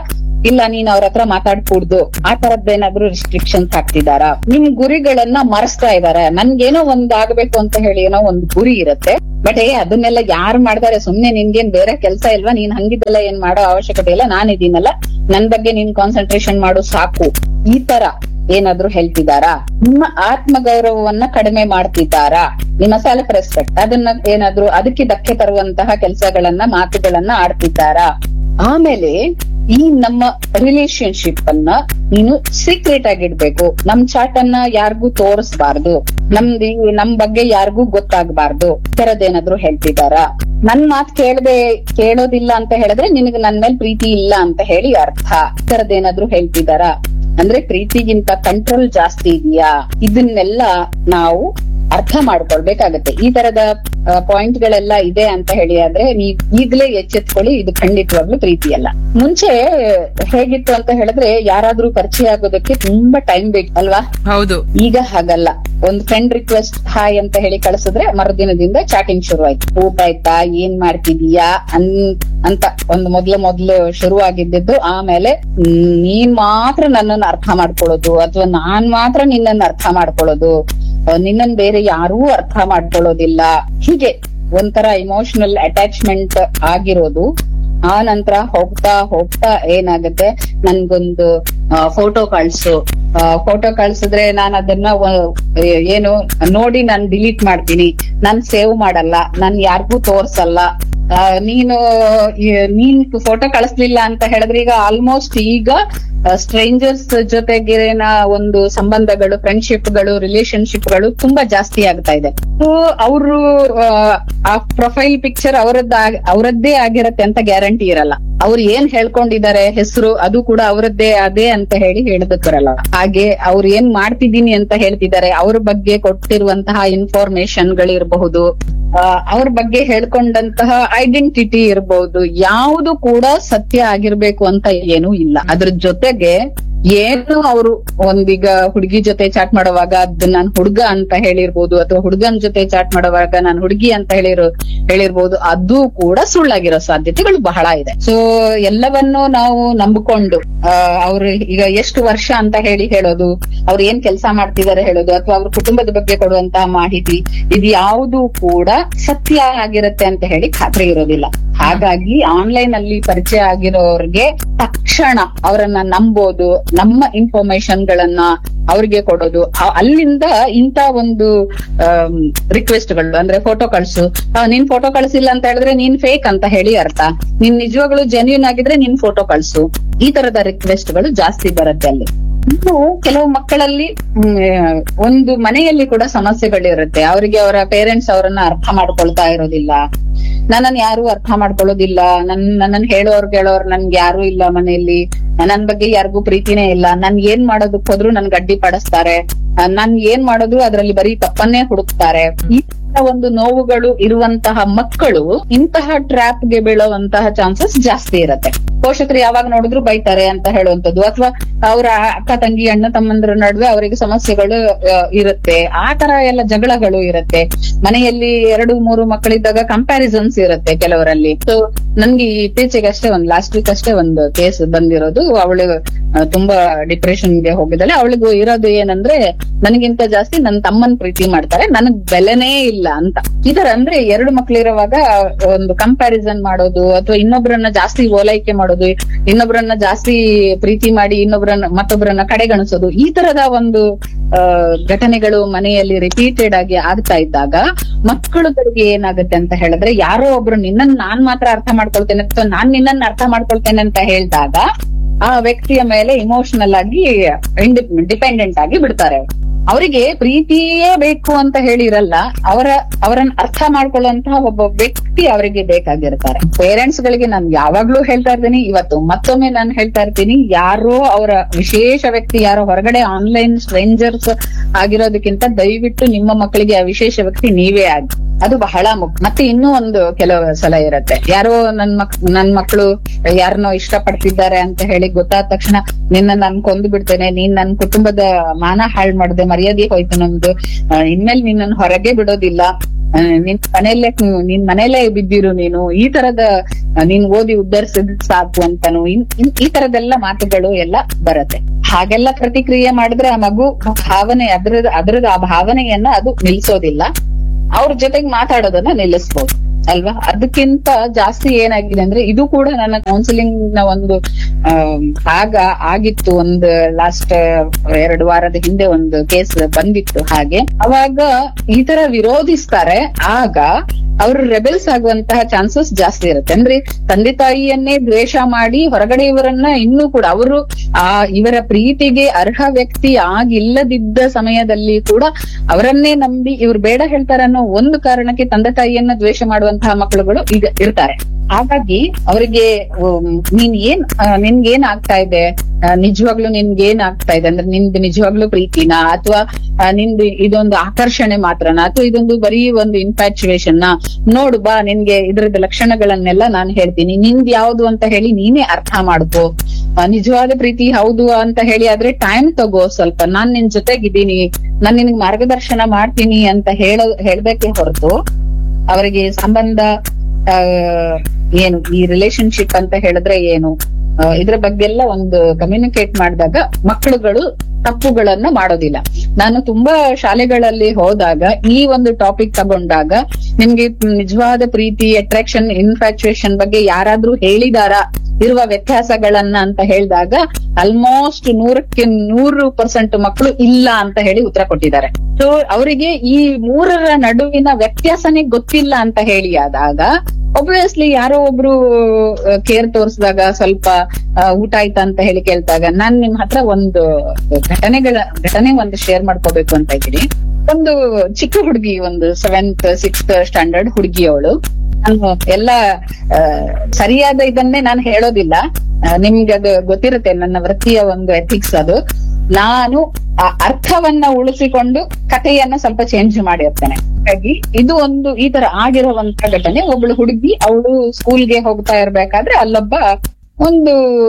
ಇಲ್ಲ ನೀನ್ ಅವ್ರ ಹತ್ರ ಮಾತಾಡ್ಕೂಡ್ದು ಆ ತರದ್ದೇನಾದ್ರೂ ರಿಸ್ಟ್ರಿಕ್ಷನ್ಸ್ ಹಾಕ್ತಿದಾರಾ ನಿಮ್ ಗುರಿಗಳನ್ನ ಮರೆಸ್ತಾ ಇದಾರೆ ನನ್ಗೇನೋ ಒಂದ್ ಆಗ್ಬೇಕು ಅಂತ ಹೇಳಿ ಏನೋ ಒಂದ್ ಗುರಿ ಇರುತ್ತೆ ಬಟ್ ಏ ಅದನ್ನೆಲ್ಲ ಯಾರು ಮಾಡ್ತಾರೆ ಸುಮ್ನೆ ನಿನ್ಗೇನ್ ಬೇರೆ ಕೆಲ್ಸ ಇಲ್ವಾ ನೀನ್ ಹಂಗಿದ್ದೆಲ್ಲ ಏನ್ ಮಾಡೋ ಅವಶ್ಯಕತೆ ಇಲ್ಲ ನಾನ್ ಇದೀನಲ್ಲ ನನ್ ಬಗ್ಗೆ ನೀನ್ ಕಾನ್ಸಂಟ್ರೇಷನ್ ಮಾಡು ಸಾಕು ಈ ತರ ಏನಾದ್ರೂ ಹೇಳ್ತಿದಾರಾ ನಿಮ್ಮ ಆತ್ಮಗೌರವವನ್ನ ಕಡಿಮೆ ಮಾಡ್ತಿದ್ದಾರಾ ನಿಮ್ಮ ಸೆಲ್ಫ್ ರೆಸ್ಪೆಕ್ಟ್ ಅದನ್ನ ಏನಾದ್ರೂ ಅದಕ್ಕೆ ಧಕ್ಕೆ ತರುವಂತಹ ಕೆಲಸಗಳನ್ನ ಮಾತುಗಳನ್ನ ಆಡ್ತಿದ್ದಾರಾ ಆಮೇಲೆ ಈ ನಮ್ಮ ರಿಲೇಶನ್ಶಿಪ್ ಅನ್ನ ನೀನು ಸೀಕ್ರೆಟ್ ಆಗಿಡ್ಬೇಕು ನಮ್ ಚಾಟ್ ಅನ್ನ ಯಾರಿಗೂ ತೋರಿಸಬಾರ್ದು ನಮ್ದು ಈ- ನಮ್ ಬಗ್ಗೆ ಯಾರಿಗೂ ಗೊತ್ತಾಗಬಾರ್ದು ತರದೇನಾದ್ರೂ ಹೇಳ್ತಿದಾರಾ ನನ್ ಮಾತ್ ಕೇಳದೆ ಕೇಳೋದಿಲ್ಲ ಅಂತ ಹೇಳಿದ್ರೆ ನಿನಗೆ ನನ್ ಮೇಲೆ ಪ್ರೀತಿ ಇಲ್ಲ ಅಂತ ಹೇಳಿ ಅರ್ಥ ಈ ತರದೇನಾದ್ರೂ ಹೇಳ್ತಿದಾರಾ ಅಂದ್ರೆ ಪ್ರೀತಿಗಿಂತ ಕಂಟ್ರೋಲ್ ಜಾಸ್ತಿ ಇದೆಯಾ ಇದನ್ನೆಲ್ಲ ನಾವು ಅರ್ಥ ಮಾಡ್ಕೊಳ್ಬೇಕಾಗತ್ತೆ ಈ ತರದ ಪಾಯಿಂಟ್ ಗಳೆಲ್ಲ ಇದೆ ಅಂತ ಹೇಳಿ ಆದ್ರೆ ನೀವ್ ಈಗ್ಲೇ ಎಚ್ಚೆತ್ಕೊಳ್ಳಿ ಇದು ಖಂಡಿತವಾಗ್ಲೂ ಪ್ರೀತಿ ಅಲ್ಲ ಮುಂಚೆ ಹೇಗಿತ್ತು ಅಂತ ಹೇಳಿದ್ರೆ ಯಾರಾದ್ರೂ ಪರಿಚಯ ಆಗೋದಕ್ಕೆ ತುಂಬಾ ಟೈಮ್ ಬೇಕು ಅಲ್ವಾ ಹೌದು ಈಗ ಹಾಗಲ್ಲ ಒಂದ್ ಫ್ರೆಂಡ್ ರಿಕ್ವೆಸ್ಟ್ ಹಾಯ್ ಅಂತ ಹೇಳಿ ಕಳಿಸಿದ್ರೆ ಮರುದಿನದಿಂದ ಚಾಟಿಂಗ್ ಶುರು ಆಯ್ತು ಊಟ ಆಯ್ತಾ ಏನ್ ಮಾಡ್ತಿದೀಯಾ ಅನ್ ಅಂತ ಒಂದು ಮೊದ್ಲು ಮೊದ್ಲು ಶುರು ಆಗಿದ್ದು ಆಮೇಲೆ ಹ್ಮ್, ನೀನ್ ಮಾತ್ರ ನನ್ನನ್ನು ಅರ್ಥ ಮಾಡ್ಕೊಳ್ಳೋದು ಅಥವಾ ನಾನ್ ಮಾತ್ರ ನಿನ್ನನ್ನು ಅರ್ಥ ಮಾಡ್ಕೊಳ್ಳೋದು ಅಹ್, ನಿನ್ನನ್ ಬೇರೆ ಯಾರೂ ಅರ್ಥ ಮಾಡ್ಕೊಳ್ಳೋದಿಲ್ಲ ಹೀಗೆ ಒಂಥರ ಇಮೋಷನಲ್ ಅಟ್ಯಾಚ್ಮೆಂಟ್ ಆಗಿರೋದು ಆ ನಂತರ ಹೋಗ್ತಾ ಹೋಗ್ತಾ ಏನಾಗುತ್ತೆ ನನ್ಗೊಂದು ಫೋಟೋ ಕಳ್ಸು ಫೋಟೋ ಕಳ್ಸಿದ್ರೆ ನಾನು ಅದನ್ನ ವ- ಏ- ಏನು ನೋಡಿ ನಾನು ಡಿಲೀಟ್ ಮಾಡ್ತೀನಿ ನಾನ್ ಸೇವ್ ಮಾಡಲ್ಲ ನಾನ್ ಯಾರಿಗೂ ತೋರ್ಸಲ್ಲ ಆ, ನೀನು ಈ- ನೀನ್ ಫೋಟೋ ಕಳಿಸ್ಲಿಲ್ಲ ಅಂತ ಹೇಳಿದ್ರೆ ಈಗ ಆಲ್ಮೋಸ್ಟ್ ಈಗ ಸ್ಟ್ರೇಂಜರ್ಸ್ ಜೊತೆಗಿನ ಒಂದು ಸಂಬಂಧಗಳು ಫ್ರೆಂಡ್ಶಿಪ್ ಗಳು ರಿಲೇಶನ್ಶಿಪ್ ಗಳು ತುಂಬಾ ಜಾಸ್ತಿ ಆಗ್ತಾ ಇದೆ ಸೊ ಅವರು ಆ ಪ್ರೊಫೈಲ್ ಪಿಕ್ಚರ್ ಅವರದ್ದ ಅವರದ್ದೇ ಆಗಿರತ್ತೆ ಅಂತ ಗ್ಯಾರಂಟಿ ಇರಲ್ಲ ಅವ್ರು ಏನ್ ಹೇಳ್ಕೊಂಡಿದ್ದಾರೆ ಹೆಸರು ಅದು ಕೂಡ ಅವರದ್ದೇ ಅದೇ ಅಂತ ಹೇಳಿ ಹೇಳದಕ್ ಬರಲ್ಲ ಹಾಗೆ ಅವ್ರು ಏನ್ ಮಾಡ್ತಿದ್ದೀನಿ ಅಂತ ಹೇಳ್ತಿದ್ದಾರೆ ಅವ್ರ ಬಗ್ಗೆ ಕೊಟ್ಟಿರುವಂತಹ ಇನ್ಫಾರ್ಮೇಶನ್ ಗಳಿರಬಹುದು ಅವ್ರ ಬಗ್ಗೆ ಹೇಳ್ಕೊಂಡಂತಹ ಐಡೆಂಟಿಟಿ ಇರಬಹುದು ಯಾವುದು ಕೂಡ ಸತ್ಯ ಆಗಿರ್ಬೇಕು ಅಂತ ಏನೂ ಇಲ್ಲ ಅದ್ರ ಜೊತೆಗೆ ಏನು ಅವರು ಒಂದೀಗ ಹುಡುಗಿ ಜೊತೆ ಚಾಟ್ ಮಾಡುವಾಗ ಅದ್ ನಾನ್ ಹುಡುಗ ಅಂತ ಹೇಳಿರ್ಬೋದು ಅಥವಾ ಹುಡುಗನ್ ಜೊತೆ ಚಾಟ್ ಮಾಡುವಾಗ ನಾನ್ ಹುಡುಗಿ ಅಂತ ಹೇಳಿರೋ ಹೇಳಿರ್ಬೋದು ಅದು ಕೂಡ ಸುಳ್ಳಾಗಿರೋ ಸಾಧ್ಯತೆಗಳು ಬಹಳ ಇದೆ ಸೊ ಎಲ್ಲವನ್ನೂ ನಾವು ನಂಬಿಕೊಂಡು ಅವ್ರು ಈಗ ಎಷ್ಟು ವರ್ಷ ಅಂತ ಹೇಳಿ ಹೇಳೋದು ಅವ್ರು ಏನ್ ಕೆಲಸ ಮಾಡ್ತಿದ್ದಾರೆ ಹೇಳೋದು ಅಥವಾ ಅವ್ರ ಕುಟುಂಬದ ಬಗ್ಗೆ ಕೊಡುವಂತಹ ಮಾಹಿತಿ ಇದು ಯಾವುದು ಕೂಡ ಸತ್ಯ ಆಗಿರತ್ತೆ ಅಂತ ಹೇಳಿ ಖಾತ್ರಿ ಇರೋದಿಲ್ಲ ಹಾಗಾಗಿ ಆನ್ಲೈನ್ ಅಲ್ಲಿ ಪರಿಚಯ ಆಗಿರೋರ್ಗೆ ತಕ್ಷಣ ಅವರನ್ನ ನಂಬೋದು ನಮ್ಮ ಇನ್ಫಾರ್ಮೇಶನ್ ಗಳನ್ನ ಅವ್ರಿಗೆ ಕೊಡೋದು ಆ- ಅಲ್ಲಿಂದ ಇಂತ ಒಂದು ರಿಕ್ವೆಸ್ಟ್ ಗಳು ಅಂದ್ರೆ ಫೋಟೋ ಕಳ್ಸು ಆ, ನೀನ್ ಫೋಟೋ ಕಳ್ಸಿಲ್ಲ ಅಂತ ಹೇಳಿದ್ರೆ ನೀನ್ ಫೇಕ್ ಅಂತ ಹೇಳಿ ಅರ್ಥ ನೀನ್ ನಿಜವಾಗ್ಲೂ ಜೆನ್ಯೂನ್ ಆಗಿದ್ರೆ ನೀನ್ ಫೋಟೋ ಕಳ್ಸು ಈ ತರದ ರಿಕ್ವೆಸ್ಟ್ ಗಳು ಜಾಸ್ತಿ ಬರುತ್ತೆ ಅಲ್ಲಿ ಇನ್ನು ಕೆಲವು ಮಕ್ಕಳಲ್ಲಿ ಮ್, ಒಂದು ಮನೆಯಲ್ಲಿ ಕೂಡ ಸಮಸ್ಯೆಗಳಿರುತ್ತೆ ಅವರಿಗೆ ಅವರ ಪೇರೆಂಟ್ಸ್ ಅವರನ್ನ ಅರ್ಥ ಮಾಡ್ಕೊಳ್ತಾ ಇರೋದಿಲ್ಲ ನನ್ನನ್ ಯಾರು ಅರ್ಥ ಮಾಡ್ಕೊಳ್ಳೋದಿಲ್ಲ ನನ್ ನನ್ನನ್ ಹೇಳೋರ್ ಕೇಳೋರ್ ನನ್ಗೆ ಯಾರು ಇಲ್ಲ ಮನೆಯಲ್ಲಿ ನನ್ ಬಗ್ಗೆ ಯಾರಿಗೂ ಪ್ರೀತಿನೇ ಇಲ್ಲ ನನ್ ಏನ್ ಮಾಡೋದಕ್ ಹೋದ್ರು ನನ್ ಗಡ್ಡಿ ಪಡಿಸ್ತಾರೆ ಆ, ನಾನ್ ಏನ್ ಮಾಡೋದು ಅದ್ರಲ್ಲಿ ಬರೀ ತಪ್ಪನ್ನೇ ಹುಡುಕ್ತಾರೆ ಈ ತರ ಒಂದು ನೋವುಗಳು ಇರುವಂತಹ ಮಕ್ಕಳು ಇಂತಹ ಟ್ರ್ಯಾಪ್ ಗೆ ಬೀಳುವಂತಹ ಚಾನ್ಸಸ್ ಜಾಸ್ತಿ ಇರತ್ತೆ ಪೋಷಕರು ಯಾವಾಗ ನೋಡಿದ್ರು ಬೈತಾರೆ ಅಂತ ಹೇಳುವಂತದ್ದು ಅಥವಾ ಅವರ ಅಕ್ಕ ತಂಗಿ ಅಣ್ಣ ತಮ್ಮಂದ್ರ ನಡುವೆ ಅವರಿಗೆ ಸಮಸ್ಯೆಗಳು ಆ, ಇರುತ್ತೆ ಆ ತರ ಎಲ್ಲ ಜಗಳಗಳು ಇರುತ್ತೆ ಮನೆಯಲ್ಲಿ ಎರಡು ಮೂರು ಮಕ್ಕಳಿದ್ದಾಗ ಕಂಪ್ಯಾರಿಸನ್ಸ್ ಇರುತ್ತೆ ಕೆಲವರಲ್ಲಿ ಸೊ ನನ್ಗೆ ಇತ್ತೀಚೆಗೆ ಅಷ್ಟೇ ಒಂದ್ ಲಾಸ್ಟ್ ವೀಕ್ ಅಷ್ಟೇ ಒಂದು ಕೇಸ್ ಬಂದಿರೋದು ಅವಳು ಆ, ತುಂಬಾ ಡಿಪ್ರೆಷನ್ ಗೆ ಹೋಗಿದ್ದಾಳೆ ಅವಳಿಗೂ ಇರೋದು ಏನಂದ್ರೆ ನನಗಿಂತ ಜಾಸ್ತಿ ನನ್ನ ತಮ್ಮನ್ ಪ್ರೀತಿ ಮಾಡ್ತಾರೆ ನನಗ್ ಬೆಲೆನೇ ಇಲ್ಲ ಅಂತ ಈ ತರ ಅಂದ್ರೆ ಎರಡು ಮಕ್ಳಿರುವಾಗ ಒಂದು ಕಂಪ್ಯಾರಿಸನ್ ಮಾಡೋದು ಅಥವಾ ಇನ್ನೊಬ್ಬರನ್ನ ಜಾಸ್ತಿ ಓಲೈಕೆ ಮಾಡೋದು ಇನ್ನೊಬ್ಬರನ್ನ ಜಾಸ್ತಿ ಪ್ರೀತಿ ಮಾಡಿ ಇನ್ನೊಬ್ಬರನ್ನ ಮತ್ತೊಬ್ಬರನ್ನ ಕಡೆಗಣಿಸೋದು ಈ ತರದ ಒಂದು ಆ, ಘಟನೆಗಳು ಮನೆಯಲ್ಲಿ ರಿಪೀಟೆಡ್ ಆಗಿ ಆಗ್ತಾ ಇದ್ದಾಗ ಮಕ್ಕಳುಗಳಿಗೆ ಏನಾಗುತ್ತೆ ಅಂತ ಹೇಳಿದ್ರೆ ಯಾರೋ ಒಬ್ರು ನಿನ್ನನ್ನ ನಾನ್ ಮಾತ್ರ ಅರ್ಥ ಮಾಡ್ಕೊಳ್ತೇನೆ ಅಥವಾ ನಾನ್ ನಿನ್ನನ್ನ ಅರ್ಥ ಮಾಡ್ಕೊಳ್ತೇನೆ ಅಂತ ಹೇಳಿದಾಗ ಆ ವ್ಯಕ್ತಿಯ ಮೇಲೆ ಇಮೋಷನಲ್ ಆಗಿ ಡಿಪೆಂಡೆಂಟ್ ಆಗಿ ಬಿಡ್ತಾರೆ ಅವರಿಗೆ ಪ್ರೀತಿಯೇ ಬೇಕು ಅಂತ ಹೇಳಿರಲ್ಲ ಅವರ ಅವರನ್ನ ಅರ್ಥ ಮಾಡ್ಕೊಳ್ಳುವಂತಹ ಒಬ್ಬ ವ್ಯಕ್ತಿ ಅವರಿಗೆ ಬೇಕಾಗಿರ್ತಾರೆ ಪೇರೆಂಟ್ಸ್ ಗಳಿಗೆ ನಾನು ಯಾವಾಗ್ಲೂ ಹೇಳ್ತಾ ಇರ್ತೀನಿ ಇವತ್ತು ಮತ್ತೊಮ್ಮೆ ನಾನು ಹೇಳ್ತಾ ಇರ್ತೀನಿ ಯಾರೋ ಅವರ ವಿಶೇಷ ವ್ಯಕ್ತಿ ಯಾರೋ ಹೊರಗಡೆ ಆನ್ಲೈನ್ ಸ್ಟ್ರೇಂಜರ್ಸ್ ಆಗಿರೋದಕ್ಕಿಂತ ದಯವಿಟ್ಟು ನಿಮ್ಮ ಮಕ್ಕಳಿಗೆ ಆ ವಿಶೇಷ ವ್ಯಕ್ತಿ ನೀವೇ ಆಗಿ ಅದು ಬಹಳ ಮುಖ್ಯ ಮತ್ತೆ ಇನ್ನೂ ಒಂದು ಕೆಲವು ಸಲ ಇರತ್ತೆ ಯಾರೋ ನನ್ ಮಕ್ ನನ್ ಮಕ್ಕಳು ಯಾರನ್ನೋ ಇಷ್ಟಪಡ್ತಿದ್ದಾರೆ ಅಂತ ಹೇಳಿ ಗೊತ್ತಾದ ತಕ್ಷಣ ನಿನ್ನ ನಾನ್ ಕೊಂದು ಬಿಡ್ತೇನೆ ನೀನ್ ನನ್ ಕುಟುಂಬದ ಮಾನ ಹಾಳು ಮಾಡ್ದೆ ಮರ್ಯಾದೆ ಹೋಯ್ತು ನಮ್ದು ಆ, ಇನ್ಮೇಲೆ ನಿನ್ನನ್ನು ಹೊರಗೆ ಬಿಡೋದಿಲ್ಲ ಆ, ನಿನ್ ಮನೆಯಲ್ಲೇ ನಿನ್ ಮನೆಯಲ್ಲೇ ಬಿದ್ದಿರು ನೀನು ಈ ತರದ ಆ, ನೀನ್ ಓದಿ ಉದ್ಧರಿಸಿದ್ ಸಾಕು ಅಂತಾನು ಇನ್- ಇನ್- ಈ ತರದೆಲ್ಲ ಮಾತುಗಳು ಎಲ್ಲ ಬರತ್ತೆ ಹಾಗೆಲ್ಲ ಪ್ರತಿಕ್ರಿಯೆ ಮಾಡಿದ್ರೆ ಆ ಮಗು ಭಾವನೆ ಅದ್ರದ್ ಅದ್ರದ್ದು ಆ ಭಾವನೆಯನ್ನ ಅದು ನಿಲ್ಸೋದಿಲ್ಲ ಅವ್ರ ಜೊತೆಗೆ ಮಾತಾಡೋದನ್ನ ನಿಲ್ಲಿಸ್ಬೋದು ಅಲ್ವಾ ಅದಕ್ಕಿಂತ ಜಾಸ್ತಿ ಏನಾಗಿದೆ ಅಂದ್ರೆ ಇದು ಕೂಡ ನನ್ನ ಕೌನ್ಸಿಲಿಂಗ್ ನ ಒಂದು ಆಮ್, ಭಾಗ ಆಗಿತ್ತು ಒಂದು ಲಾಸ್ಟ್ ಎರಡು ವಾರದ ಹಿಂದೆ ಒಂದು ಕೇಸ್ ಬಂದಿತ್ತು ಹಾಗೆ ಅವಾಗ ಈ ತರ ವಿರೋಧಿಸ್ತಾರೆ ಆಗ ಅವರು ರೆಬೆಲ್ಸ್ ಆಗುವಂತಹ ಚಾನ್ಸಸ್ ಜಾಸ್ತಿ ಇರುತ್ತೆ ಅಂದ್ರೆ ತಂದೆ ತಾಯಿಯನ್ನೇ ದ್ವೇಷ ಮಾಡಿ ಹೊರಗಡೆ ಇವರನ್ನ ಇನ್ನೂ ಕೂಡ ಅವರು ಆ ಇವರ ಪ್ರೀತಿಗೆ ಅರ್ಹ ವ್ಯಕ್ತಿ ಆಗಿಲ್ಲದಿದ್ದ ಸಮಯದಲ್ಲಿ ಕೂಡ ಅವರನ್ನೇ ನಂಬಿ ಇವ್ರು ಬೇಡ ಹೇಳ್ತಾರೆ ಅನ್ನೋ ಒಂದು ಕಾರಣಕ್ಕೆ ತಂದೆ ತಾಯಿಯನ್ನ ದ್ವೇಷ ಮಾಡುವಂತಹ ಮಕ್ಕಳುಗಳು ಈಗ ಇರ್ತಾರೆ ಹಾಗಾಗಿ ಅವರಿಗೆ ನೀನ್ ಏನ್ ಆ, ನಿನ್ಗೇನ್ ಆಗ್ತಾ ಇದೆ ಆ, ನಿಜವಾಗ್ಲೂ ನಿನ್ಗೇನ್ ಆಗ್ತಾ ಇದೆ ಅಂದ್ರೆ ನಿಂದು ನಿಜವಾಗ್ಲೂ ಪ್ರೀತಿನಾ ಅಥವಾ ನಿಂದು ಇದೊಂದು ಆಕರ್ಷಣೆ ಮಾತ್ರನಾ ಅಥವಾ ಇದೊಂದು ಬರೀ ಒಂದು ಇನ್ಫ್ಯಾಚುಯೇಷನ್ ನ ನೋಡು ಬಾ ನಿನ್ಗೆ ಇದ್ರದ್ದು ಲಕ್ಷಣಗಳನ್ನೆಲ್ಲ ನಾನು ಹೇಳ್ತೀನಿ ನಿಂದ್ ಯಾವ್ದು ಅಂತ ಹೇಳಿ ನೀನೇ ಅರ್ಥ ಮಾಡ್ಕೋ ಆ, ನಿಜವಾದ ಪ್ರೀತಿ ಹೌದು ಅಂತ ಹೇಳಿ ಆದ್ರೆ ಟೈಮ್ ತಗೋ ಸ್ವಲ್ಪ ನಾನ್ ನಿನ್ ಜೊತೆಗಿದ್ದೀನಿ ನಾನ್ ನಿನ್ಗೆ ಮಾರ್ಗದರ್ಶನ ಮಾಡ್ತೀನಿ ಅಂತ ಹೇಳ ಹೇಳ್ಬೇಕೆ ಹೊರತು ಅವರಿಗೆ ಸಂಬಂಧ ಆ, ಏನು ಈ ರಿಲೇಶನ್ಶಿಪ್ ಅಂತ ಹೇಳಿದ್ರೆ ಏನು ಆ, ಇದ್ರ ಬಗ್ಗೆ ಎಲ್ಲ ಒಂದು ಕಮ್ಯುನಿಕೇಟ್ ಮಾಡಿದಾಗ ಮಕ್ಕಳುಗಳು ತಪ್ಪುಗಳನ್ನ ಮಾಡೋದಿಲ್ಲ ನಾನು ತುಂಬಾ ಶಾಲೆಗಳಲ್ಲಿ ಹೋದಾಗ ಈ ಒಂದು ಟಾಪಿಕ್ ತಗೊಂಡಾಗ ನಿಮ್ಗೆ ನಿಜವಾದ ಪ್ರೀತಿ ಅಟ್ರಾಕ್ಷನ್ ಇನ್ಫ್ಯಾಚುಯೇಷನ್ ಬಗ್ಗೆ ಯಾರಾದ್ರೂ ಹೇಳಿದಾರಾ ಇರುವ ವ್ಯತ್ಯಾಸಗಳನ್ನ ಅಂತ ಹೇಳಿದಾಗ ಆಲ್ಮೋಸ್ಟ್ ನೂರಕ್ಕೆ ನೂರು ಪರ್ಸೆಂಟ್ ಮಕ್ಕಳು ಇಲ್ಲ ಅಂತ ಹೇಳಿ ಉತ್ತರ ಕೊಟ್ಟಿದ್ದಾರೆ ಸೊ ಅವರಿಗೆ ಈ ಮೂರರ ನಡುವಿನ ವ್ಯತ್ಯಾಸನೇ ಗೊತ್ತಿಲ್ಲ ಅಂತ ಹೇಳಿ ಆದಾಗ ಒಬ್ವಿಯಸ್ಲಿ ಯಾರೋ ಒಬ್ರು ಕೇರ್ ತೋರಿಸಿದಾಗ ಸ್ವಲ್ಪ ಆ, ಊಟ ಆಯ್ತಾ ಅಂತ ಹೇಳಿ ಕೇಳ್ದಾಗ ನಾನ್ ನಿಮ್ ಹತ್ರ ಒಂದು ಘಟನೆಗಳ ಘಟನೆ ಒಂದು ಶೇರ್ ಮಾಡ್ಕೋಬೇಕು ಅಂತ ಇದ್ದೀನಿ ಒಂದು ಚಿಕ್ಕ ಹುಡುಗಿ ಒಂದು ಸೆವೆಂತ್ ಸಿಕ್ಸ್ತ್ ಸ್ಟ್ಯಾಂಡರ್ಡ್ ಹುಡುಗಿ ಅವಳು ನಾನು ಎಲ್ಲ ಆ, ಸರಿಯಾದ ಇದನ್ನೇ ನಾನು ಹೇಳೋದಿಲ್ಲ ಆ, ನಿಮ್ಗೆ ಅದು ಗೊತ್ತಿರುತ್ತೆ ನನ್ನ ವೃತ್ತಿಯ ಒಂದು ಎಥಿಕ್ಸ್ ಅದು ನಾನು ಆ ಅರ್ಥವನ್ನ ಉಳಿಸಿಕೊಂಡು ಕಥೆಯನ್ನ ಸ್ವಲ್ಪ ಚೇಂಜ್ ಮಾಡಿರ್ತೇನೆ ಹಾಗಾಗಿ ಇದು ಒಂದು ಈ ತರ ಆಗಿರುವಂತ ಘಟನೆ ಒಬ್ಳು ಹುಡುಗಿ ಅವಳು ಸ್ಕೂಲ್ಗೆ ಹೋಗ್ತಾ ಇರ್ಬೇಕಾದ್ರೆ ಅಲ್ಲೊಬ್ಬ ಒಂದು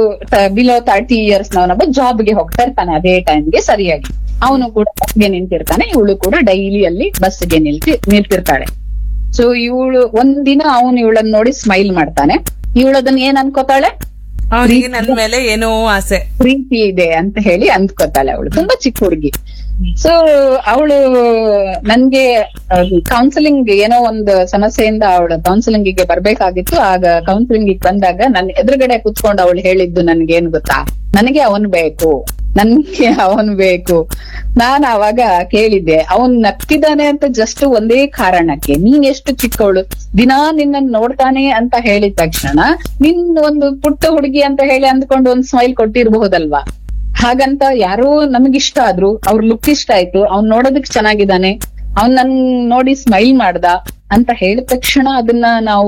ಬಿಲೋ ತರ್ಟಿ ಇಯರ್ಸ್ ನವನೊಬ್ಬ ಜಾಬ್ಗೆ ಹೋಗ್ತಾ ಇರ್ತಾನೆ ಅದೇ ಟೈಮ್ಗೆ ಸರಿಯಾಗಿ ಅವನು ಕೂಡ ಬಸ್ಗೆ ನಿಂತಿರ್ತಾನೆ ಇವಳು ಕೂಡ ಡೈಲಿ ಅಲ್ಲಿ ಬಸ್ಗೆ ನಿಲ್ತಿ ನಿಲ್ತಿರ್ತಾಳೆ ಸೊ ಇವಳು ಒಂದಿನ ಅವನು ಇವಳನ್ನ ನೋಡಿ ಸ್ಮೈಲ್ ಮಾಡ್ತಾನೆ ಇವಳು ಅದನ್ನ ಏನ್ ಅನ್ಕೋತಾಳೆ ಅವನಿಗೆ ನನ್ ಮೇಲೆ ಏನೋ ಆಸೆ ಪ್ರೀತಿ ಇದೆ ಅಂತ ಹೇಳಿ ಅಂದ್ಕೋತಾಳೆ ಅವಳು ತುಂಬಾ ಚಿಕ್ಕ ಹುಡುಗಿ ಸೊ ಅವಳು ನನ್ಗೆ ಕೌನ್ಸಿಲಿಂಗ್ ಏನೋ ಒಂದು ಸಮಸ್ಯೆಯಿಂದ ಅವಳು ಕೌನ್ಸಿಲಿಂಗ್ ಗೆ ಬರ್ಬೇಕಾಗಿತ್ತು ಆಗ ಕೌನ್ಸಿಲಿಂಗ್ ಬಂದಾಗ ನನ್ ಎದುರುಗಡೆ ಕುತ್ಕೊಂಡು ಅವಳು ಹೇಳಿದ್ದು ನನ್ಗೆ ಏನ್ ಗೊತ್ತಾ ನನಗೆ ಅವನ್ ಬೇಕು ನನ್ಗೆ ಅವನ್ ಬೇಕು ನಾನ್ ಅವಾಗ ಕೇಳಿದ್ದೆ ಅವನ್ ನಗ್ತಿದ್ದಾನೆ ಅಂತ ಜಸ್ಟ್ ಒಂದೇ ಕಾರಣಕ್ಕೆ ನೀನ್ ಎಷ್ಟು ಚಿಕ್ಕವಳು ದಿನಾ ನಿನ್ನ ನೋಡ್ತಾನೆ ಅಂತ ಹೇಳಿದ ತಕ್ಷಣ ನಿನ್ ಒಂದು ಪುಟ್ಟ ಹುಡುಗಿ ಅಂತ ಹೇಳಿ ಅಂದ್ಕೊಂಡು ಒಂದ್ ಸ್ಮೈಲ್ ಕೊಟ್ಟಿರ್ಬಹುದಲ್ವಾ ಹಾಗಂತ ಯಾರೋ ನಮಗಿಷ್ಟ ಆದ್ರು ಅವ್ರ ಲುಕ್ ಇಷ್ಟ ಆಯ್ತು ಅವ್ನ್ ನೋಡೋದಕ್ ಚೆನ್ನಾಗಿದ್ದಾನೆ ಅವ್ನ್ ನನ್ ನೋಡಿ ಸ್ಮೈಲ್ ಮಾಡ್ದ ಅಂತ ಹೇಳಿದ ತಕ್ಷಣ ಅದನ್ನ ನಾವು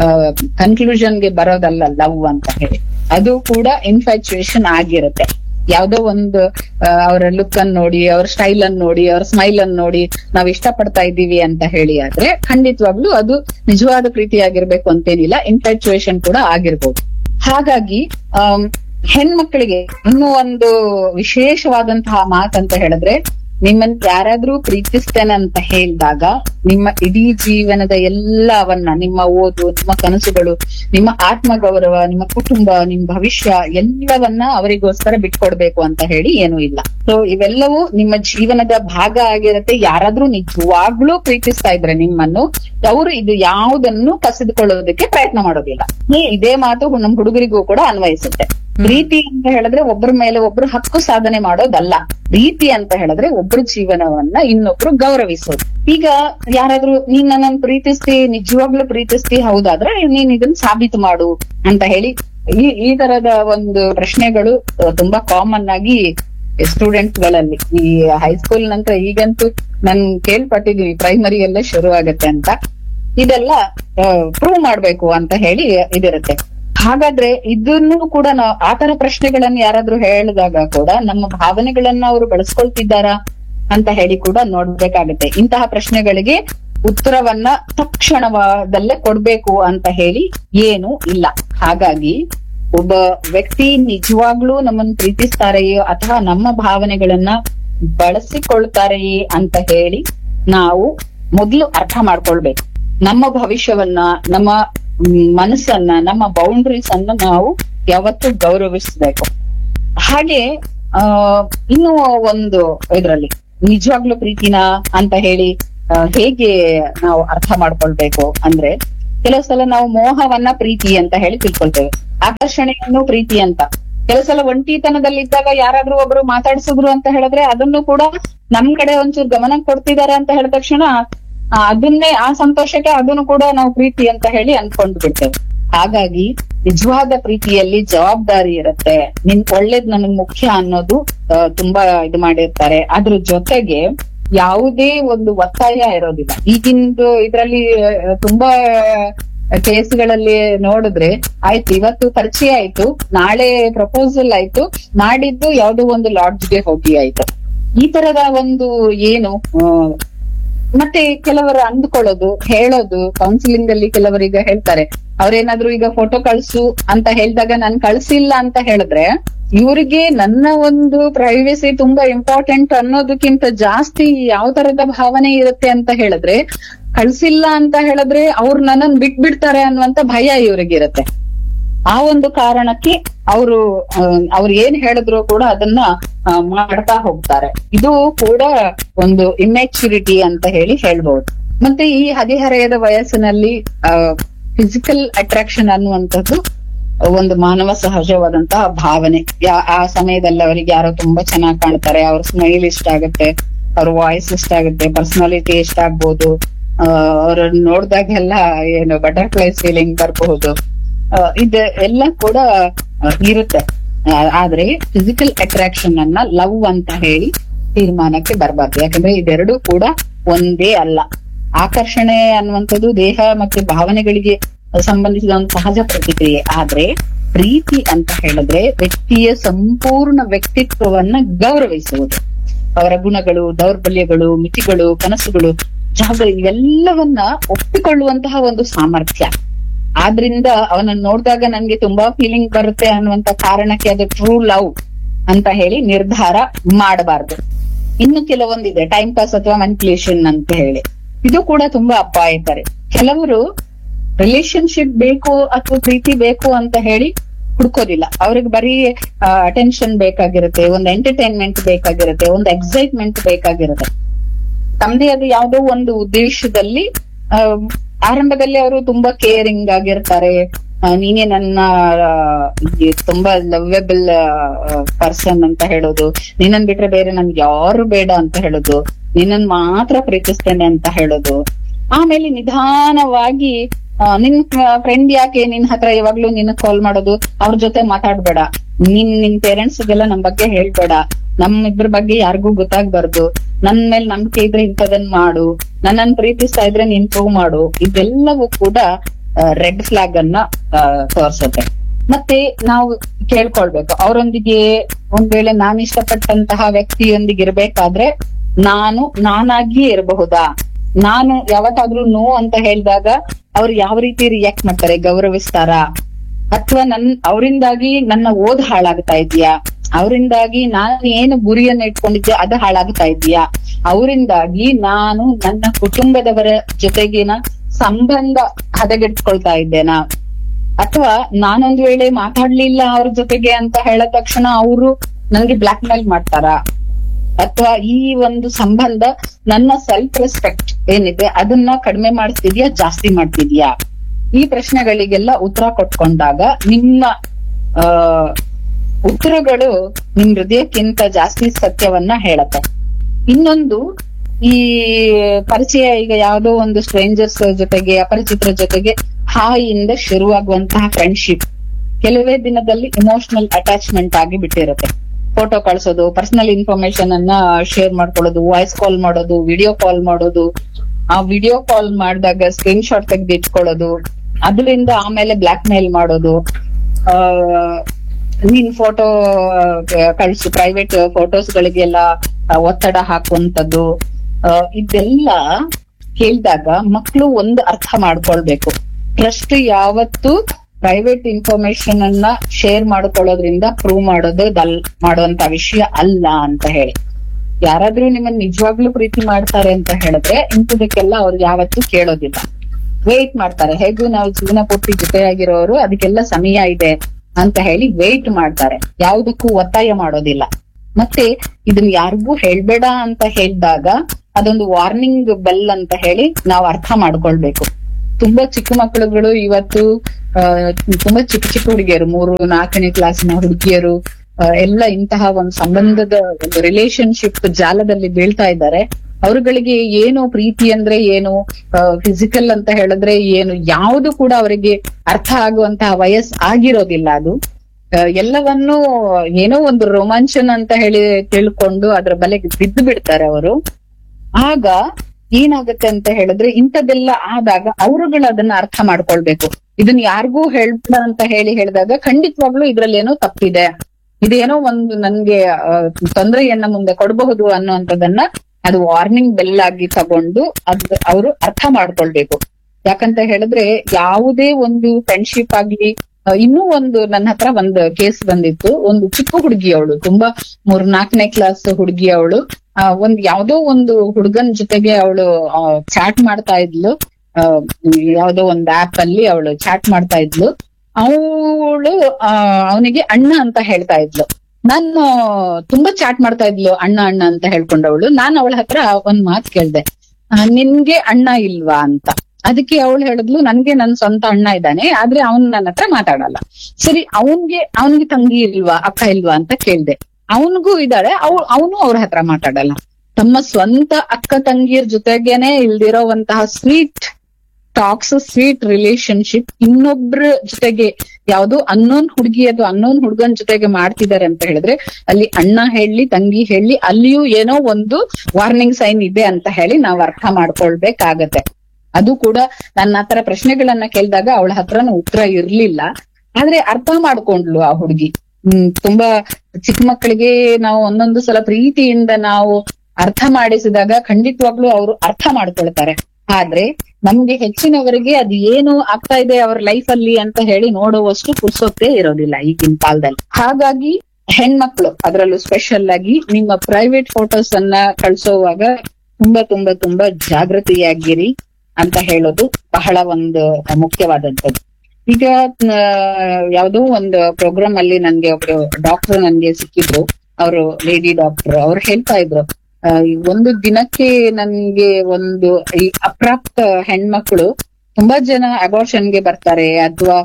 ಕನ್ಕ್ಲೂಷನ್ ಗೆ ಬರೋದಲ್ಲ ಲವ್ ಅಂತ ಹೇಳಿ ಅದು ಕೂಡ ಇನ್ಫ್ಯಾಚುಯೇಷನ್ ಆಗಿರುತ್ತೆ ಯಾವ್ದೋ ಒಂದು ಆ, ಅವರ ಲುಕ್ ಅನ್ನ ನೋಡಿ ಅವ್ರ ಸ್ಟೈಲ್ ಅನ್ನ ನೋಡಿ ಅವ್ರ ಸ್ಮೈಲ್ ಅನ್ನ ನೋಡಿ ನಾವ್ ಇಷ್ಟ ಪಡ್ತಾ ಇದ್ದೀವಿ ಅಂತ ಹೇಳಿ ಆದ್ರೆ ಖಂಡಿತವಾಗ್ಲೂ ಅದು ನಿಜವಾದ ಪ್ರೀತಿಯಾಗಿರ್ಬೇಕು ಅಂತೇನಿಲ್ಲ ಇನ್ಫ್ಯಾಚುಯೇಷನ್ ಕೂಡ ಆಗಿರ್ಬೋದು ಹಾಗಾಗಿ ಆಮ್, ಹೆಣ್ಮಕ್ಳಿಗೆ ಇನ್ನೂ ಒಂದು ವಿಶೇಷವಾದಂತಹ ಮಾತಂತ ಹೇಳಿದ್ರೆ ನಿಮ್ಮನ್ ಯಾರಾದ್ರೂ ಪ್ರೀತಿಸ್ತೇನೆ ಅಂತ ಹೇಳಿದಾಗ ನಿಮ್ಮ ಇಡೀ ಜೀವನದ ಎಲ್ಲವನ್ನ ನಿಮ್ಮ ಓದು ನಿಮ್ಮ ಕನಸುಗಳು ನಿಮ್ಮ ಆತ್ಮಗೌರವ ನಿಮ್ಮ ಕುಟುಂಬ ನಿಮ್ ಭವಿಷ್ಯ ಎಲ್ಲವನ್ನ ಅವರಿಗೋಸ್ಕರ ಬಿಟ್ಕೊಡ್ಬೇಕು ಅಂತ ಹೇಳಿ ಏನೂ ಇಲ್ಲ ಸೊ ಇವೆಲ್ಲವೂ ನಿಮ್ಮ ಜೀವನದ ಭಾಗ ಆಗಿರತ್ತೆ ಯಾರಾದ್ರೂ ನಿಜವಾಗ್ಲೂ ಪ್ರೀತಿಸ್ತಾ ಇದ್ರೆ ನಿಮ್ಮನ್ನು ಅವರು ಇದು ಯಾವುದನ್ನು ಕಸಿದುಕೊಳ್ಳೋದಕ್ಕೆ ಪ್ರಯತ್ನ ಮಾಡೋದಿಲ್ಲ ಈ- ಇದೇ ಮಾತು ನಮ್ ಹುಡುಗರಿಗೂ ಕೂಡ ಅನ್ವಯಿಸುತ್ತೆ ಪ್ರೀತಿ ಅಂತ ಹೇಳಿದ್ರೆ ಒಬ್ಬರ ಮೇಲೆ ಒಬ್ರು ಹಕ್ಕು ಸಾಧನೆ ಮಾಡೋದಲ್ಲ ಪ್ರೀತಿ ಅಂತ ಹೇಳಿದ್ರೆ ಒಬ್ರ ಜೀವನವನ್ನ ಇನ್ನೊಬ್ರು ಗೌರವಿಸೋದು ಈಗ ಯಾರಾದ್ರೂ ನೀನ್ ನನ್ನನ್ನು ಪ್ರೀತಿಸ್ತಿ ನಿಜವಾಗ್ಲೂ ಪ್ರೀತಿಸ್ತಿ ಹೌದಾದ್ರೆ ನೀನ್ ಇದನ್ನ ಸಾಬೀತು ಮಾಡು ಅಂತ ಹೇಳಿ ಈ ಈ ತರದ ಒಂದು ಪ್ರಶ್ನೆಗಳು ಅಹ್, ತುಂಬಾ ಕಾಮನ್ ಆಗಿ ಸ್ಟೂಡೆಂಟ್ ಗಳಲ್ಲಿ ಈ ಹೈಸ್ಕೂಲ್ ನಂತರ ಈಗಂತೂ ನನ್ ಕೇಳ್ಪಟ್ಟಿದೀನಿ ಪ್ರೈಮರಿ ಎಲ್ಲ ಶುರು ಆಗತ್ತೆ ಅಂತ ಇದೆಲ್ಲ ಪ್ರೂವ್ ಮಾಡ್ಬೇಕು ಅಂತ ಹೇಳಿ ಇದಿರುತ್ತೆ ಹಾಗಾದ್ರೆ ಇದನ್ನು ಕೂಡ ನಾವು ಆತರ ಪ್ರಶ್ನೆಗಳನ್ನ ಯಾರಾದ್ರೂ ಹೇಳಿದಾಗ ಕೂಡ ನಮ್ಮ ಭಾವನೆಗಳನ್ನ ಅವರು ಬಳಸ್ಕೊಳ್ತಿದ್ದಾರಾ ಅಂತ ಹೇಳಿ ಕೂಡ ನೋಡ್ಬೇಕಾಗತ್ತೆ ಇಂತಹ ಪ್ರಶ್ನೆಗಳಿಗೆ ಉತ್ತರವನ್ನ ತಕ್ಷಣದಲ್ಲೇ ಕೊಡ್ಬೇಕು ಅಂತ ಹೇಳಿ ಏನು ಇಲ್ಲ ಹಾಗಾಗಿ ಒಬ್ಬ ವ್ಯಕ್ತಿ ನಿಜವಾಗ್ಲೂ ನಮ್ಮನ್ನು ಪ್ರೀತಿಸ್ತಾರೆಯೋ ಅಥವಾ ನಮ್ಮ ಭಾವನೆಗಳನ್ನ ಬಳಸಿಕೊಳ್ತಾರೆಯೇ ಅಂತ ಹೇಳಿ ನಾವು ಮೊದಲು ಅರ್ಥ ಮಾಡ್ಕೊಳ್ಬೇಕು ನಮ್ಮ ಭವಿಷ್ಯವನ್ನ ನಮ್ಮ ಮ್, ಮನಸ್ಸನ್ನ ನಮ್ಮ ಬೌಂಡ್ರೀಸ್ ಅನ್ನ ನಾವು ಯಾವತ್ತೂ ಗೌರವಿಸ್ಬೇಕು ಹಾಗೆ ಆ ಇನ್ನು ಒಂದು ಇದ್ರಲ್ಲಿ ನಿಜವಾಗ್ಲೂ ಪ್ರೀತಿನ ಅಂತ ಹೇಳಿ ಆ, ಹೇಗೆ ನಾವು ಅರ್ಥ ಮಾಡ್ಕೊಳ್ಬೇಕು ಅಂದ್ರೆ ಕೆಲವು ಸಲ ನಾವು ಮೋಹವನ್ನ ಪ್ರೀತಿ ಅಂತ ಹೇಳಿ ತಿಳ್ಕೊಳ್ತೇವೆ ಆಕರ್ಷಣೆಯನ್ನು ಪ್ರೀತಿ ಅಂತ ಕೆಲವು ಸಲ ಒಂಟಿತನದಲ್ಲಿದ್ದಾಗ ಯಾರಾದ್ರೂ ಒಬ್ರು ಮಾತಾಡ್ಸಿದ್ರು ಅಂತ ಹೇಳಿದ್ರೆ ಅದನ್ನು ಕೂಡ ನಮ್ ಕಡೆ ಒಂಚೂರು ಗಮನ ಕೊಡ್ತಿದ್ದಾರೆ ಅಂತ ಹೇಳಿದ ತಕ್ಷಣ ಆ, ಅದನ್ನೇ ಆ ಸಂತೋಷಕ್ಕೆ ಅದನ್ನು ಕೂಡ ನಾವು ಪ್ರೀತಿ ಅಂತ ಹೇಳಿ ಅನ್ಕೊಂಡ್ ಬಿಡ್ತೇವೆ ಹಾಗಾಗಿ ನಿಜವಾದ ಪ್ರೀತಿಯಲ್ಲಿ ಜವಾಬ್ದಾರಿ ಇರುತ್ತೆ ನಿನ್ ಒಳ್ಳೇದ್ ನನಗ್ ಮುಖ್ಯ ಅನ್ನೋದು ಆ, ತುಂಬಾ ಇದು ಮಾಡಿರ್ತಾರೆ ಅದ್ರ ಜೊತೆಗೆ ಯಾವುದೇ ಒಂದು ಒತ್ತಾಯ ಇರೋದಿಲ್ಲ ಈಗಿಂದು ಇದ್ರಲ್ಲಿ ಆ, ತುಂಬಾ ಕೇಸ್ಗಳಲ್ಲಿ ನೋಡಿದ್ರೆ ಆಯ್ತು ಇವತ್ತು ಪರಿಚಯ ಆಯ್ತು ನಾಳೆ ಪ್ರಪೋಸಲ್ ಆಯ್ತು ನಾಡಿದ್ದು ಯಾವ್ದೋ ಒಂದು ಲಾಡ್ಜ್ಗೆ ಹೋಗಿ ಆಯ್ತು ಈ ತರದ ಒಂದು ಏನು ಆ, ಮತ್ತೆ ಕೆಲವರು ಅಂದ್ಕೊಳ್ಳೋದು ಹೇಳೋದು ಕೌನ್ಸಿಲಿಂಗ್ ಅಲ್ಲಿ ಕೆಲವರೀಗ ಹೇಳ್ತಾರೆ ಅವ್ರೇನಾದ್ರೂ ಈಗ ಫೋಟೋ ಕಳ್ಸು ಅಂತ ಹೇಳಿದಾಗ ನಾನ್ ಕಳ್ಸಿಲ್ಲ ಅಂತ ಹೇಳಿದ್ರೆ ಇವ್ರಿಗೆ ನನ್ನ ಒಂದು ಪ್ರೈವೇಸಿ ತುಂಬಾ ಇಂಪಾರ್ಟೆಂಟ್ ಅನ್ನೋದಕ್ಕಿಂತ ಜಾಸ್ತಿ ಯಾವ ತರದ ಭಾವನೆ ಇರುತ್ತೆ ಅಂತ ಹೇಳಿದ್ರೆ ಕಳ್ಸಿಲ್ಲ ಅಂತ ಹೇಳಿದ್ರೆ ಅವ್ರು ನನ್ನನ್ ಬಿಟ್ಬಿಡ್ತಾರೆ ಅನ್ನುವಂತ ಭಯ ಇವ್ರಿಗಿರುತ್ತೆ ಆ ಒಂದು ಕಾರಣಕ್ಕೆ ಅವರು ಅವ್ರು ಏನ್ ಹೇಳಿದ್ರು ಕೂಡ ಅದನ್ನ ಆ, ಮಾಡ್ತಾ ಹೋಗ್ತಾರೆ ಇದು ಕೂಡ ಒಂದು ಇಮ್ಮೆಚುರಿಟಿ ಅಂತ ಹೇಳಿ ಹೇಳ್ಬಹುದು ಮತ್ತೆ ಈ ಹದಿಹರೆಯದ ವಯಸ್ಸಿನಲ್ಲಿ ಫಿಸಿಕಲ್ ಅಟ್ರಾಕ್ಷನ್ ಅನ್ನುವಂಥದ್ದು ಒಂದು ಮಾನವ ಸಹಜವಾದಂತಹ ಭಾವನೆ ಯಾ- ಆ ಸಮಯದಲ್ಲಿ ಅವರಿಗೆ ಯಾರೋ ತುಂಬಾ ಚೆನ್ನಾಗಿ ಕಾಣ್ತಾರೆ ಅವ್ರ ಸ್ಮೈಲ್ ಇಷ್ಟ ಆಗುತ್ತೆ ಅವ್ರ ವಾಯ್ಸ್ ಇಷ್ಟ ಆಗುತ್ತೆ ಪರ್ಸನಾಲಿಟಿ ಇಷ್ಟ ಆಗ್ಬೋದು ಅವ್ರನ್ನ ನೋಡ್ದಾಗೆಲ್ಲ ಏನು ಬಟರ್ಫ್ಲೈಸ್ ಫೀಲಿಂಗ್ ಬರಬಹುದು ಇದು ಎಲ್ಲ ಕೂಡ ಆ, ಇರುತ್ತೆ ಆ, ಆದ್ರೆ ಫಿಸಿಕಲ್ ಅಟ್ರಾಕ್ಷನ್ ಅನ್ನ ಲವ್ ಅಂತ ಹೇಳಿ ತೀರ್ಮಾನಕ್ಕೆ ಬರಬಾರ್ದು ಯಾಕಂದ್ರೆ ಇದೆರಡೂ ಕೂಡ ಒಂದೇ ಅಲ್ಲ ಆಕರ್ಷಣೆ ಅನ್ನುವಂಥದ್ದು ದೇಹ ಮತ್ತೆ ಭಾವನೆಗಳಿಗೆ ಸಂಬಂಧಿಸಿದ ಒಂದು ಸಹಜ ಪ್ರತಿಕ್ರಿಯೆ ಆದ್ರೆ ಪ್ರೀತಿ ಅಂತ ಹೇಳಿದ್ರೆ ವ್ಯಕ್ತಿಯ ಸಂಪೂರ್ಣ ವ್ಯಕ್ತಿತ್ವವನ್ನ ಗೌರವಿಸುವುದು ಅವರ ಗುಣಗಳು ದೌರ್ಬಲ್ಯಗಳು ಮಿತಿಗಳು ಕನಸುಗಳು ಜಾಗ ಇವೆಲ್ಲವನ್ನ ಒಪ್ಪಿಕೊಳ್ಳುವಂತಹ ಒಂದು ಸಾಮರ್ಥ್ಯ ಆದ್ರಿಂದ ಅವನನ್ನ ನೋಡಿದಾಗ ನನ್ಗೆ ತುಂಬಾ ಫೀಲಿಂಗ್ ಬರುತ್ತೆ ಅನ್ನುವಂತ ಕಾರಣಕ್ಕೆ ಅದು ಟ್ರೂ ಲವ್ ಅಂತ ಹೇಳಿ ನಿರ್ಧಾರ ಮಾಡಬಾರ್ದು ಇನ್ನು ಕೆಲವೊಂದಿದೆ ಟೈಮ್ ಪಾಸ್ ಅಥವಾ ಮನ್ಪ್ಲೇಷನ್ ಅಂತ ಹೇಳಿ ಇದು ಕೂಡ ತುಂಬಾ ಅಪಾಯಕಾರಿ ಕೆಲವರು ರಿಲೇಶನ್ಶಿಪ್ ಬೇಕು ಅಥವಾ ಪ್ರೀತಿ ಬೇಕು ಅಂತ ಹೇಳಿ ಹುಡ್ಕೋದಿಲ್ಲ ಅವ್ರಿಗೆ ಬರೀ ಅಟೆನ್ಷನ್ ಬೇಕಾಗಿರುತ್ತೆ ಒಂದು ಎಂಟರ್ಟೈನ್ಮೆಂಟ್ ಬೇಕಾಗಿರುತ್ತೆ ಒಂದು ಎಕ್ಸೈಟ್ಮೆಂಟ್ ಬೇಕಾಗಿರುತ್ತೆ ತಮ್ಮದೇ ಆದ ಯಾವುದೋ ಒಂದು ಉದ್ದೇಶದಲ್ಲಿ ಆ, ಆರಂಭದಲ್ಲಿ ಅವರು ತುಂಬಾ ಕೇರಿಂಗ್ ಆಗಿರ್ತಾರೆ ಆ, ನೀನೇ ನನ್ನ ಆ, ಈ ತುಂಬಾ ಲವ್ಯಬಲ್ ಪರ್ಸನ್ ಅಂತ ಹೇಳೋದು ನಿನ್ನನ್ ಬಿಟ್ರೆ ಬೇರೆ ನನ್ಗೆ ಯಾರು ಬೇಡ ಅಂತ ಹೇಳೋದು ನಿನ್ನನ್ ಮಾತ್ರ ಪ್ರೀತಿಸ್ತೇನೆ ಅಂತ ಹೇಳೋದು ಆಮೇಲೆ ನಿಧಾನವಾಗಿ ಆ, ನಿನ್ ಫ್ರೆಂಡ್ ಯಾಕೆ ನಿನ್ ಹತ್ರ ಯಾವಾಗ್ಲೂ ನಿನ್ನ ಕಾಲ್ ಮಾಡೋದು ಅವ್ರ ಜೊತೆ ಮಾತಾಡ್ಬೇಡ ನಿನ್ ನಿನ್ ಪೇರೆಂಟ್ಸ್ ಗೆಲ್ಲ ನಮ್ ಬಗ್ಗೆ ಹೇಳ್ಬೇಡ ನಮ್ ಇಬ್ರ ಬಗ್ಗೆ ಯಾರಿಗೂ ಗೊತ್ತಾಗ್ಬಾರ್ದು ನನ್ ಮೇಲೆ ನಂಬಿಕೆ ಇದ್ರೆ ಇಂಥದನ್ ಮಾಡು ನನ್ನನ್ ಪ್ರೀತಿಸ್ತಾ ಇದ್ರೆ ನೀನ್ ಪ್ರೂವ್ ಮಾಡು ಇದೆಲ್ಲವೂ ಕೂಡ ರೆಡ್ ಫ್ಲಾಗ್ ಅನ್ನ ಆ, ತೋರ್ಸುತ್ತೆ ಮತ್ತೆ ನಾವು ಕೇಳ್ಕೊಳ್ಬೇಕು ಅವರೊಂದಿಗೆ ಒಂದ್ ವೇಳೆ ನಾನು ಇಷ್ಟಪಟ್ಟಂತಹ ವ್ಯಕ್ತಿಯೊಂದಿಗೆ ಇರ್ಬೇಕಾದ್ರೆ ನಾನು ನಾನಾಗಿಯೇ ಇರಬಹುದಾ ನಾನು ಯಾವತ್ತಾದ್ರೂ ನೋ ಅಂತ ಹೇಳಿದಾಗ ಅವ್ರು ಯಾವ ರೀತಿ ರಿಯಾಕ್ಟ್ ಮಾಡ್ತಾರೆ ಗೌರವಿಸ್ತಾರಾ ಅಥವಾ ನನ್ ಅವರಿಂದಾಗಿ ನನ್ನ ಓದ್ ಹಾಳಾಗ್ತಾ ಇದೆಯಾ ಅವರಿಂದಾಗಿ ನಾನು ಏನು ಗುರಿಯನ್ನ ಇಟ್ಕೊಂಡಿದ್ದೆ ಅದು ಹಾಳಾಗ್ತಾ ಇದೆಯಾ ಅವರಿಂದಾಗಿ ನಾನು ನನ್ನ ಕುಟುಂಬದವರ ಜೊತೆಗಿನ ಸಂಬಂಧ ಹದಗೆಟ್ಕೊಳ್ತಾ ಇದ್ದೇನಾ ಅಥವಾ ನಾನೊಂದ್ ವೇಳೆ ಮಾತಾಡ್ಲಿಲ್ಲ ಅವ್ರ ಜೊತೆಗೆ ಅಂತ ಹೇಳಿದ ತಕ್ಷಣ ಅವರು ನನ್ಗೆ ಬ್ಲಾಕ್ ಮೇಲ್ ಮಾಡ್ತಾರಾ ಅಥವಾ ಈ ಒಂದು ಸಂಬಂಧ ನನ್ನ ಸೆಲ್ಫ್ ರೆಸ್ಪೆಕ್ಟ್ ಏನಿದೆ ಅದನ್ನ ಕಡಿಮೆ ಮಾಡ್ತಿದ್ಯಾ ಜಾಸ್ತಿ ಮಾಡ್ತಿದ್ಯಾ ಈ ಪ್ರಶ್ನೆಗಳಿಗೆಲ್ಲ ಉತ್ತರ ಕೊಟ್ಕೊಂಡಾಗ ನಿಮ್ಮ ಆ ಉತ್ತರಗಳು ನಿಮ್ ಹೃದಯಕ್ಕಿಂತ ಜಾಸ್ತಿ ಸತ್ಯವನ್ನ ಹೇಳತ್ತೆ ಇನ್ನೊಂದು ಈ ಪರಿಚಯ ಈಗ ಯಾವ್ದೋ ಒಂದು ಸ್ಟ್ರೇಂಜರ್ಸ್ ಜೊತೆಗೆ ಅಪರಿಚಿತರ ಜೊತೆಗೆ ಹಾಯಿಂದ ಶುರುವಾಗುವಂತಹ ಫ್ರೆಂಡ್ಶಿಪ್ ಕೆಲವೇ ದಿನದಲ್ಲಿ ಇಮೋಷನಲ್ ಅಟ್ಯಾಚ್ಮೆಂಟ್ ಆಗಿ ಬಿಟ್ಟಿರುತ್ತೆ ಫೋಟೋ ಕಳ್ಸೋದು ಪರ್ಸನಲ್ ಇನ್ಫಾರ್ಮೇಶನ್ ಅನ್ನ ಶೇರ್ ಮಾಡ್ಕೊಳ್ಳೋದು ವಾಯ್ಸ್ ಕಾಲ್ ಮಾಡೋದು ವಿಡಿಯೋ ಕಾಲ್ ಮಾಡೋದು ಆ ವಿಡಿಯೋ ಕಾಲ್ ಮಾಡಿದಾಗ ಸ್ಕ್ರೀನ್ ಶಾಟ್ ತೆಗೆದು ಇಟ್ಕೊಳ್ಳೋದು ಅದರಿಂದ ಆಮೇಲೆ ಬ್ಲಾಕ್ ಮೇಲ್ ಮಾಡೋದು ಆ ನೀನ್ ಫೋಟೋ ಕಳ್ಸು ಪ್ರೈವೇಟ್ ಫೋಟೋಸ್ ಗಳಿಗೆಲ್ಲ ಆ, ಒತ್ತಡ ಹಾಕುವಂತದ್ದು ಆ, ಇದೆಲ್ಲ ಕೇಳಿದಾಗ ಮಕ್ಕಳು ಒಂದು ಅರ್ಥ ಮಾಡ್ಕೊಳ್ಬೇಕು ಟ್ರಸ್ಟ್ ಯಾವತ್ತು ಪ್ರೈವೇಟ್ ಇನ್ಫಾರ್ಮೇಶನ್ ಅನ್ನ ಶೇರ್ ಮಾಡ್ಕೊಳ್ಳೋದ್ರಿಂದ ಪ್ರೂವ್ ಮಾಡೋದು ದಲ್ ಮಾಡುವಂತ ವಿಷಯ ಅಲ್ಲ ಅಂತ ಹೇಳಿ ಯಾರಾದ್ರೂ ನಿಮ್ಮನ್ನ ನಿಜವಾಗ್ಲೂ ಪ್ರೀತಿ ಮಾಡ್ತಾರೆ ಅಂತ ಹೇಳಿದ್ರೆ ಇಂಥದಕ್ಕೆಲ್ಲ ಅವ್ರು ಯಾವತ್ತೂ ಕೇಳೋದಿಲ್ಲ ವೇಟ್ ಮಾಡ್ತಾರೆ ಹೇಗೂ ನಾವು ಜೀವನ ಪೂರ್ತಿ ಜೊತೆಯಾಗಿರೋರು ಅದಕ್ಕೆಲ್ಲ ಸಮಯ ಇದೆ ಅಂತ ಹೇಳಿ ವೇಟ್ ಮಾಡ್ತಾರೆ ಯಾವುದಕ್ಕೂ ಒತ್ತಾಯ ಮಾಡೋದಿಲ್ಲ ಮತ್ತೆ ಇದನ್ನ ಯಾರಿಗೂ ಹೇಳ್ಬೇಡ ಅಂತ ಹೇಳಿದಾಗ ಅದೊಂದು ವಾರ್ನಿಂಗ್ ಬೆಲ್ ಅಂತ ಹೇಳಿ ನಾವು ಅರ್ಥ ಮಾಡ್ಕೊಳ್ಬೇಕು ತುಂಬಾ ಚಿಕ್ಕ ಮಕ್ಕಳುಗಳು ಇವತ್ತು ಆ, ತುಂಬಾ ಚಿಕ್ಕ ಚಿಕ್ಕ ಹುಡುಗಿಯರು ಮೂರು ನಾಲ್ಕನೇ ಕ್ಲಾಸಿನ ಹುಡುಗಿಯರು ಆ, ಎಲ್ಲ ಇಂತಹ ಒಂದು ಸಂಬಂಧದ ಒಂದು ರಿಲೇಶನ್ಶಿಪ್ ಜಾಲದಲ್ಲಿ ಬೀಳ್ತಾ ಇದ್ದಾರೆ ಅವರುಗಳಿಗೆ ಏನು ಪ್ರೀತಿ ಅಂದ್ರೆ ಏನು ಫಿಸಿಕಲ್ ಅಂತ ಹೇಳಿದ್ರೆ ಏನು ಯಾವುದು ಕೂಡ ಅವರಿಗೆ ಅರ್ಥ ಆಗುವಂತಹ ವಯಸ್ಸು ಆಗಿರೋದಿಲ್ಲ ಅದು ಆ, ಎಲ್ಲವನ್ನೂ ಏನೋ ಒಂದು ರೋಮಾಂಚನ ಅಂತ ಹೇಳಿ ತಿಳ್ಕೊಂಡು ಅದ್ರ ಬಲೆಗೆ ಬಿದ್ದು ಬಿಡ್ತಾರೆ ಅವರು ಆಗ ಏನಾಗುತ್ತೆ ಅಂತ ಹೇಳಿದ್ರೆ ಇಂಥದ್ದೆಲ್ಲ ಆದಾಗ ಅವರುಗಳು ಅದನ್ನ ಅರ್ಥ ಮಾಡ್ಕೊಳ್ಬೇಕು ಇದನ್ನ ಯಾರಿಗೂ ಹೇಳ್ಬೇಡ ಅಂತ ಹೇಳಿ ಹೇಳಿದಾಗ ಖಂಡಿತವಾಗ್ಲೂ ಇದ್ರಲ್ಲಿ ಏನೋ ತಪ್ಪಿದೆ ಇದೇನೋ ಒಂದು ನನ್ಗೆ ಆ, ತೊಂದರೆಯನ್ನ ಮುಂದೆ ಕೊಡಬಹುದು ಅನ್ನುವಂಥದ್ದನ್ನ ಅದು ವಾರ್ನಿಂಗ್ ಬೆಲ್ ಆಗಿ ತಗೊಂಡು ಅದ್ ಅವರು ಅರ್ಥ ಮಾಡ್ಕೊಳ್ಬೇಕು ಯಾಕಂತ ಹೇಳಿದ್ರೆ ಯಾವುದೇ ಒಂದು ಫ್ರೆಂಡ್ಶಿಪ್ ಆಗ್ಲಿ ಆ, ಇನ್ನೂ ಒಂದು ನನ್ನ ಹತ್ರ ಒಂದು ಕೇಸ್ ಬಂದಿತ್ತು ಒಂದು ಚಿಕ್ಕ ಹುಡುಗಿ ಅವಳು ತುಂಬಾ ಮೂರ್ ನಾಲ್ಕನೇ ಕ್ಲಾಸ್ ಹುಡುಗಿ ಅವಳು ಒಂದ್ ಯಾವ್ದೋ ಒಂದು ಹುಡುಗನ್ ಜೊತೆಗೆ ಅವಳು ಚಾಟ್ ಮಾಡ್ತಾ ಇದ್ಲು ಆ, ಯಾವ್ದೋ ಒಂದು ಆಪ್ ಅಲ್ಲಿ ಅವಳು ಚಾಟ್ ಮಾಡ್ತಾ ಇದ್ಲು ಅವಳು ಅವನಿಗೆ ಅಣ್ಣ ಅಂತ ಹೇಳ್ತಾ ಇದ್ಲು ನಾನು ತುಂಬಾ ಚಾಟ್ ಮಾಡ್ತಾ ಇದ್ಲು ಅಣ್ಣ ಅಣ್ಣ ಅಂತ ಹೇಳ್ಕೊಂಡವಳು ನಾನು ಅವಳ ಹತ್ರ ಒಂದ್ ಮಾತು ಕೇಳ್ದೆ ಆ, ನಿನ್ಗೆ ಅಣ್ಣ ಇಲ್ವಾ ಅಂತ ಅದಕ್ಕೆ ಅವಳು ಹೇಳಿದ್ಲು ನನ್ಗೆ ನನ್ ಸ್ವಂತ ಅಣ್ಣ ಇದ್ದಾನೆ ಆದ್ರೆ ಅವನ್ ನನ್ನ ಹತ್ರ ಮಾತಾಡಲ್ಲ ಸರಿ ಅವನ್ಗೆ ಅವನ್ಗೆ ತಂಗಿ ಇಲ್ವಾ ಅಕ್ಕ ಇಲ್ವಾ ಅಂತ ಕೇಳ್ದೆ ಅವನಿಗೂ ಇದ್ದಾಳೆ ಅವ್ ಅವನು ಅವ್ರ ಹತ್ರ ಮಾತಾಡಲ್ಲ ತಮ್ಮ ಸ್ವಂತ ಅಕ್ಕ ತಂಗಿಯರ್ ಜೊತೆಗೇನೆ ಇಲ್ದಿರೋವಂತಹ ಸ್ವೀಟ್ ಟಾಕ್ಸ್ ಸ್ವೀಟ್ ರಿಲೇಶನ್ಶಿಪ್ ಇನ್ನೊಬ್ರ ಜೊತೆಗೆ ಯಾವ್ದೋ ಅನ್ನೋನ್ ಹುಡುಗಿ ಅದು ಅನ್ನೋನ್ ಹುಡುಗನ್ ಜೊತೆಗೆ ಮಾಡ್ತಿದ್ದಾರೆ ಅಂತ ಹೇಳಿದ್ರೆ ಅಲ್ಲಿ ಅಣ್ಣ ಹೇಳಿ ತಂಗಿ ಹೇಳಿ ಅಲ್ಲಿಯೂ ಏನೋ ಒಂದು ವಾರ್ನಿಂಗ್ ಸೈನ್ ಇದೆ ಅಂತ ಹೇಳಿ ನಾವ್ ಅರ್ಥ ಮಾಡ್ಕೊಳ್ಬೇಕಾಗತ್ತೆ ಅದು ಕೂಡ ನನ್ನ ಹತ್ರ ಪ್ರಶ್ನೆಗಳನ್ನ ಕೇಳಿದಾಗ ಅವಳ ಹತ್ರನೂ ಉತ್ತರ ಇರ್ಲಿಲ್ಲ ಆದ್ರೆ ಅರ್ಥ ಮಾಡ್ಕೊಂಡ್ಲು ಆ ಹುಡುಗಿ ಹ್ಮ್ ತುಂಬಾ ಚಿಕ್ಕ ಮಕ್ಕಳಿಗೆ ನಾವು ಒಂದೊಂದು ಸಲ ಪ್ರೀತಿಯಿಂದ ನಾವು ಅರ್ಥ ಮಾಡಿಸಿದಾಗ ಖಂಡಿತವಾಗ್ಲೂ ಅವರು ಅರ್ಥ ಮಾಡ್ಕೊಳ್ತಾರೆ ಆದ್ರೆ ನಮ್ಗೆ ಹೆಚ್ಚಿನವರಿಗೆ ಅದು ಏನು ಆಗ್ತಾ ಇದೆ ಅವ್ರ ಲೈಫ್ ಅಲ್ಲಿ ಅಂತ ಹೇಳಿ ನೋಡುವಷ್ಟು ಪುರ್ಸೊತ್ತೇ ಇರೋದಿಲ್ಲ ಈಗಿನ ಕಾಲದಲ್ಲಿ ಹಾಗಾಗಿ ಹೆಣ್ಮಕ್ಳು ಅದರಲ್ಲೂ ಸ್ಪೆಷಲ್ ಆಗಿ ನಿಮ್ಮ ಪ್ರೈವೇಟ್ ಫೋಟೋಸ್ ಅನ್ನ ಕಳ್ಸೋವಾಗ ತುಂಬಾ ತುಂಬಾ ತುಂಬಾ ಜಾಗೃತಿಯಾಗಿರಿ ಅಂತ ಹೇಳೋದು ಬಹಳ ಒಂದು ಮುಖ್ಯವಾದಂತದ್ದು ಈಗ ಆ, ಯಾವ್ದೋ ಒಂದು ಪ್ರೋಗ್ರಾಮ್ ಅಲ್ಲಿ ನನ್ಗೆ ಒಬ್ರು ಡಾಕ್ಟರ್ ನನ್ಗೆ ಸಿಕ್ಕಿದ್ರು ಅವರು ಲೇಡಿ ಡಾಕ್ಟರ್ ಅವ್ರು ಹೇಳ್ತಾ ಇದ್ರು ಆ, ಈ ಒಂದು ದಿನಕ್ಕೆ ನನ್ಗೆ ಒಂದು ಈ ಅಪ್ರಾಪ್ತ ಹೆಣ್ಮಕ್ಳು ತುಂಬಾ ಜನ ಅಬಾರ್ಷನ್ಗೆ ಬರ್ತಾರೆ ಅಥವಾ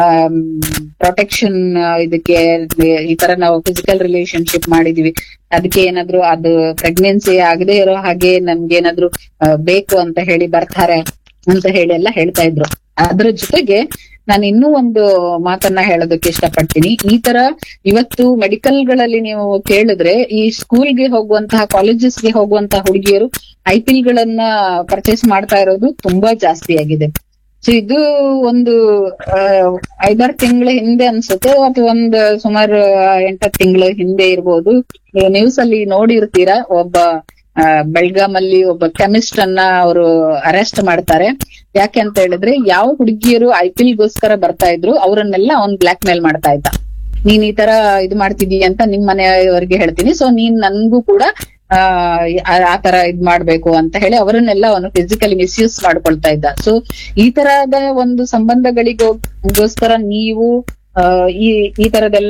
ಪ್ರೊಟೆಕ್ಷನ್ ಇದಕ್ಕೆ ಈ ತರ ನಾವು ಫಿಸಿಕಲ್ ರಿಲೇಶನ್ಶಿಪ್ ಮಾಡಿದೀವಿ ಅದಕ್ಕೆ ಏನಾದ್ರು ಅದು ಪ್ರೆಗ್ನೆನ್ಸಿ ಆಗದೆ ಇರೋ ಹಾಗೆ ನಮ್ಗೆ ಏನಾದ್ರು ಆ, ಬೇಕು ಅಂತ ಹೇಳಿ ಬರ್ತಾರೆ ಅಂತ ಹೇಳಿ ಎಲ್ಲ ಹೇಳ್ತಾ ಇದ್ರು ಅದ್ರ ಜೊತೆಗೆ ನಾನು ಇನ್ನೂ ಒಂದು ಮಾತನ್ನ ಹೇಳೋದಕ್ಕೆ ಇಷ್ಟಪಡ್ತೀನಿ ಈ ತರ ಇವತ್ತು ಮೆಡಿಕಲ್ ಗಳಲ್ಲಿ ನೀವು ಕೇಳಿದ್ರೆ ಈ ಸ್ಕೂಲ್ಗೆ ಹೋಗುವಂತಹ ಕಾಲೇಜಸ್ಗೆ ಹೋಗುವಂತಹ ಹುಡುಗಿಯರು ಐಪಿಲ್ ಗಳನ್ನ ಪರ್ಚೇಸ್ ಮಾಡ್ತಾ ಇರೋದು ತುಂಬಾ ಜಾಸ್ತಿ ಆಗಿದೆ ಸೊ ಇದು ಒಂದು ಆ, ಐದಾರು ತಿಂಗಳ ಹಿಂದೆ ಅನ್ಸುತ್ತೆ ಅಥವಾ ಒಂದು ಸುಮಾರು ಎಂಟತ್ತು ತಿಂಗಳ ಹಿಂದೆ ಇರ್ಬೋದು ನ್ಯೂಸ್ ಅಲ್ಲಿ ನೋಡಿರ್ತೀರಾ ಒಬ್ಬ ಆ, ಬೆಳ್ಗಾಮಲ್ಲಿ ಒಬ್ಬ ಕೆಮಿಸ್ಟ್ ಅನ್ನ ಅವರು ಅರೆಸ್ಟ್ ಮಾಡ್ತಾರೆ ಯಾಕೆ ಅಂತ ಹೇಳಿದ್ರೆ ಯಾವ ಹುಡುಗಿಯರು ಐ ಪಿ ಗೋಸ್ಕರ ಬರ್ತಾ ಇದ್ರು ಅವರನ್ನೆಲ್ಲ ಅವ್ನ್ ಬ್ಲಾಕ್ ಮೇಲ್ ಮಾಡ್ತಾ ಇದ್ದ ನೀನ್ ಈ ತರ ಇದು ಮಾಡ್ತಿದೀಯ ಅಂತ ನಿಮ್ ಮನೆಯವರಿಗೆ ಹೇಳ್ತೀನಿ ಸೊ ನೀನ್ ನನ್ಗೂ ಕೂಡ ಆ ಆ- ಆ ತರ ಇದ್ ಮಾಡ್ಬೇಕು ಅಂತ ಹೇಳಿ ಅವರನ್ನೆಲ್ಲ ಅವನು ಫಿಸಿಕಲಿ ಮಿಸ್ಯೂಸ್ ಮಾಡ್ಕೊಳ್ತಾ ಇದ್ದ ಸೊ ಈ ತರಹದ ಒಂದು ಸಂಬಂಧಗಳಿಗೋಸ್ಕರ ನೀವು ಆ, ಈ ಈ ತರದೆಲ್ಲ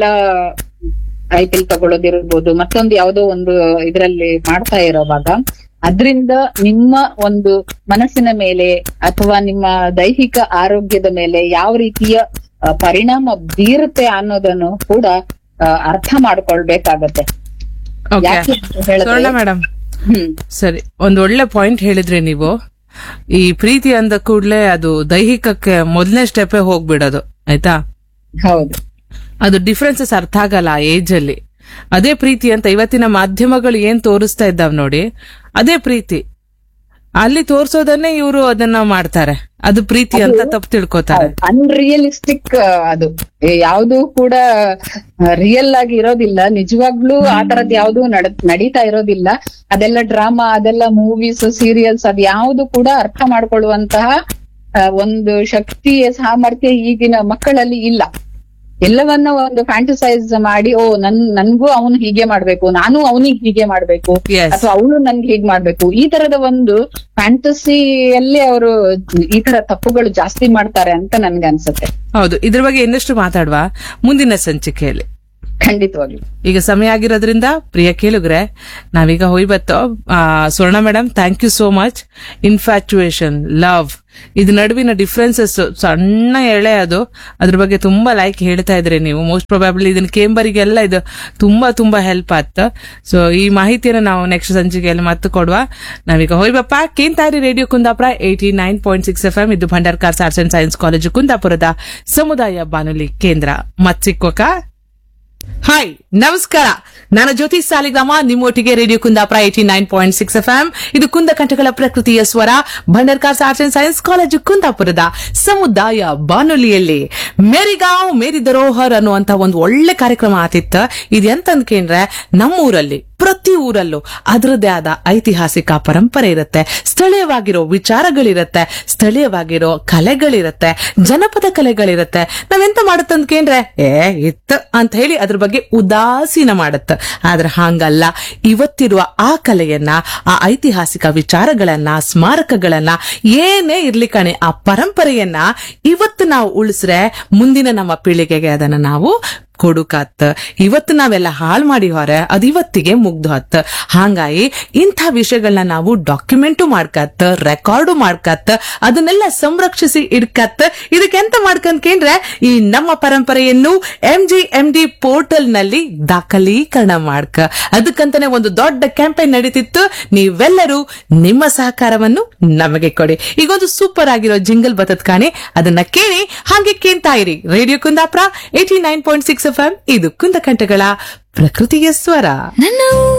ಐಪಿಲ್ ತಗೊಳ್ಳೋದಿರ್ಬೋದು ಮತ್ತೊಂದು ಯಾವ್ದೋ ಒಂದು ಇದರಲ್ಲಿ ಮಾಡ್ತಾ ಇರೋವಾಗ ಅದ್ರಿಂದ ನಿಮ್ಮ ಒಂದು ಮನಸ್ಸಿನ ಮೇಲೆ ಅಥವಾ ನಿಮ್ಮ ದೈಹಿಕ ಆರೋಗ್ಯದ ಮೇಲೆ ಯಾವ ರೀತಿಯ ಆ, ಪರಿಣಾಮ ಬೀರುತ್ತೆ ಅನ್ನೋದನ್ನು ಕೂಡ ಆ, ಅರ್ಥ ಮಾಡ್ಕೊಳ್ಬೇಕಾಗತ್ತೆ ಓಕೆ ಯಾಕೆ ಅಂತ ಹೇಳಿದ್ರೆ ಸ್ವರ್ಣ ಮೇಡಮ್ ಹ್ಮ್ ಸರಿ ಒಂದ್ ಒಳ್ಳೆ ಪಾಯಿಂಟ್ ಹೇಳಿದ್ರಿ ನೀವು ಈ ಪ್ರೀತಿ ಅಂದ ಕೂಡ್ಲೆ ಅದು ದೈಹಿಕಕ್ಕೆ ಮೊದಲನೇ ಸ್ಟೆಪ್ಪೇ ಹೋಗ್ಬಿಡೋದು ಆಯ್ತಾ ಹೌದು ಅದು ಡಿಫ್ರೆನ್ಸಸ್ ಅರ್ಥ ಆಗಲ್ಲ ಆ ಏಜ್ ಅಲ್ಲಿ ಅದೇ ಪ್ರೀತಿ ಅಂತ ಇವತ್ತಿನ ಮಾಧ್ಯಮಗಳು ಏನ್ ತೋರಿಸ್ತಾ ಇದ್ದಾವ್ ನೋಡಿ ಅದೇ ಪ್ರೀತಿ ಅಲ್ಲಿ ತೋರ್ಸೋದನ್ನೇ ಇವರು ಅದನ್ನ ಮಾಡ್ತಾರೆ ಅದು ಪ್ರೀತಿ ಅಂತ ತಪ್ಪು ತಿಳ್ಕೊತಾರೆ ಅನ್ರಿಯಲಿಸ್ಟಿಕ್ ಅದು ಯಾವುದು ಕೂಡ ರಿಯಲ್ ಆಗಿ ಇರೋದಿಲ್ಲ ನಿಜವಾಗ್ಲೂ ಆ ತರದ್ ಯಾವ್ದು ನಡ ನಡೀತಾ ಇರೋದಿಲ್ಲ ಅದೆಲ್ಲ ಡ್ರಾಮಾ ಅದೆಲ್ಲ ಮೂವೀಸ್ ಸೀರಿಯಲ್ಸ್ ಅದ್ ಯಾವ್ದು ಕೂಡ ಅರ್ಥ ಮಾಡ್ಕೊಳ್ಳುವಂತಹ ಆ, ಒಂದು ಶಕ್ತಿಯ ಸಾಮರ್ಥ್ಯ ಈಗಿನ ಮಕ್ಕಳಲ್ಲಿ ಇಲ್ಲ ಎಲ್ಲವನ್ನ ಒಂದು ಫ್ಯಾಂಟಸೈಸ್ ಮಾಡಿ ಓ ನನ್ ನನ್ಗೂ ಅವನು ಹೀಗೆ ಮಾಡ್ಬೇಕು ನಾನು ಅವನಿಗೆ ಹೀಗೆ ಮಾಡ್ಬೇಕು Yes. ಅಥವಾ ಅವಳು ನನ್ಗೆ ಹೀಗೆ ಮಾಡ್ಬೇಕು ಈ ತರದ ಒಂದು ಫ್ಯಾಂಟಸಿಯಲ್ಲಿ ಅವರು ಈ ತರ ತಪ್ಪುಗಳು ಜಾಸ್ತಿ ಮಾಡ್ತಾರೆ ಅಂತ ನನ್ಗೆ ಅನ್ಸುತ್ತೆ ಹೌದು ಇದ್ರ ಬಗ್ಗೆ ಇನ್ನಷ್ಟು ಮಾತಾಡುವ ಮುಂದಿನ ಸಂಚಿಕೆಯಲ್ಲಿ ಖಂಡಿತವಾಗ್ಲು ಈಗ ಸಮಯ ಆಗಿರೋದ್ರಿಂದ ಪ್ರಿಯ ಕೇಳುಗ್ರೆ ನಾವೀಗ ಹೋಯ್ ಬತ್ತೋ ಆ, Swarna madam thank you so much infatuation love ಇದು ನಡುವಿನ ಡಿಫ್ರೆನ್ಸಸ್ ಸಣ್ಣ ಎಳೆ ಅದು ಅದ್ರ ಬಗ್ಗೆ ತುಂಬಾ ಲೈಕ್ ಹೇಳ್ತಾ ಇದ್ರಿ ನೀವು ಮೋಸ್ಟ್ ಪ್ರೊಬಾಬ್ಲಿ ಇದನ್ನ ಕೇಂಬರಿಗೆಲ್ಲ ಇದು ತುಂಬಾ ತುಂಬಾ ಹೆಲ್ಪ್ ಆತ ಸೊ ಈ ಮಾಹಿತಿಯನ್ನು ನಾವು ನೆಕ್ಸ್ಟ್ ಸಂಚಿಕೆಯಲ್ಲಿ ಮತ್ತೆ ಕೊಡುವ ನಾವೀಗ ಹೋಯ್ಬಪ್ಪ ಕೇಂತಾರಿ radio Kundapura eighty nine point six F M ಇದು Bhandarkars arts and science college ಕುಂದಾಪುರದ ಸಮುದಾಯ ಬಾನುಲಿ ಕೇಂದ್ರ ಮತ್ ಸಿಕ್ಕೋಕ ಹಾಯ್ ನಮಸ್ಕಾರ ನಾನು ಜ್ಯೋತಿ ಸಾಲಿಗ್ರಾಮ ನಿಮ್ಮೊಟ್ಟಿಗೆ radio Kundapura eighty nine point six F M ಇದು ಕುಂದ ಕಂಠಗಳ ಪ್ರಕೃತಿಯ ಸ್ವರ Bhandarkars arts and science college ಕುಂದಾಪುರದ ಸಮುದಾಯ ಬಾನುಲಿಯಲ್ಲಿ ಮೇರಿಗಾಂವ್ ಮೇರಿ ಧರೋಹರ್ ಅನ್ನುವಂತ ಒಂದು ಒಳ್ಳೆ ಕಾರ್ಯಕ್ರಮ ಆತಿತ್ತ ಇದು ಎಂತಂದ್ಕೇಂದ್ರೆ ನಮ್ಮೂರಲ್ಲಿ ಪ್ರತಿ ಊರಲ್ಲೂ ಅದರದ್ದೇ ಆದ ಐತಿಹಾಸಿಕ ಪರಂಪರೆ ಇರುತ್ತೆ ಸ್ಥಳೀಯವಾಗಿರೋ ವಿಚಾರಗಳಿರತ್ತೆ ಸ್ಥಳೀಯವಾಗಿರೋ ಕಲೆಗಳಿರತ್ತೆ ಜನಪದ ಕಲೆಗಳಿರತ್ತೆ ನಾವೆಂತ ಮಾಡುತ್ತಂದ್ಕೇಂದ್ರೆ ಏ ಇತ್ತು ಅಂತ ಹೇಳಿ ಅದ್ರ ಬಗ್ಗೆ ಉದಾಸೀನ ಮಾಡುತ್ತ ಆದ್ರೆ ಹಾಂಗಲ್ಲ ಇವತ್ತಿರುವ ಆ ಕಲೆಯನ್ನ ಆ ಐತಿಹಾಸಿಕ ವಿಚಾರಗಳನ್ನ ಸ್ಮಾರಕಗಳನ್ನ ಏನೇ ಇರ್ಲಿ ಕಣೆ ಆ ಪರಂಪರೆಯನ್ನ ಇವತ್ತು ನಾವು ಉಳಿಸ್ರೆ ಮುಂದಿನ ನಮ್ಮ ಪೀಳಿಗೆಗೆ ಅದನ್ನ ನಾವು ಕೊಡುಕತ್ ಇವತ್ತು ನಾವೆಲ್ಲ ಹಾಳು ಮಾಡಿ ಹೊರ ಅದ್ ಇವತ್ತಿಗೆ ಮುಗ್ದು ಹತ್ ಹಾಂಗಾಗಿ ಇಂಥ ವಿಷಯಗಳನ್ನ ನಾವು ಡಾಕ್ಯುಮೆಂಟು ಮಾಡ್ಕತ್ ರೆಕಾರ್ಡು ಮಾಡ್ಕತ್ ಅದನ್ನೆಲ್ಲ ಸಂರಕ್ಷಿಸಿ ಇಡ್ಕತ್ ಇದಕ್ಕೆಂತ ಮಾಡ್ಕಂದ್ಕೇಂದ್ರೆ ಈ ನಮ್ಮ ಪರಂಪರೆಯನ್ನು M G M D portal ನಲ್ಲಿ ದಾಖಲೀಕರಣ ಮಾಡ್ಕ ಅದಕ್ಕಂತಾನೆ ಒಂದು ದೊಡ್ಡ ಕ್ಯಾಂಪೇನ್ ನಡೀತಿತ್ತು ನೀವೆಲ್ಲರೂ ನಿಮ್ಮ ಸಹಕಾರವನ್ನು ನಮಗೆ ಕೊಡಿ ಈಗೊಂದು ಸೂಪರ್ ಆಗಿರೋ ಜಿಂಗಲ್ ಬತತ್ ಕಾಣಿ ಅದನ್ನ ಕೇಳಿ ಹಾಗೆ ಕೇಳ್ತಾ ಇರಿ radio Kundapura eighty nine point six F M ಇದು ಕುಂದಕಂಠಗಳ ಪ್ರಕೃತಿಯ ಸ್ವರ ನನ್ನ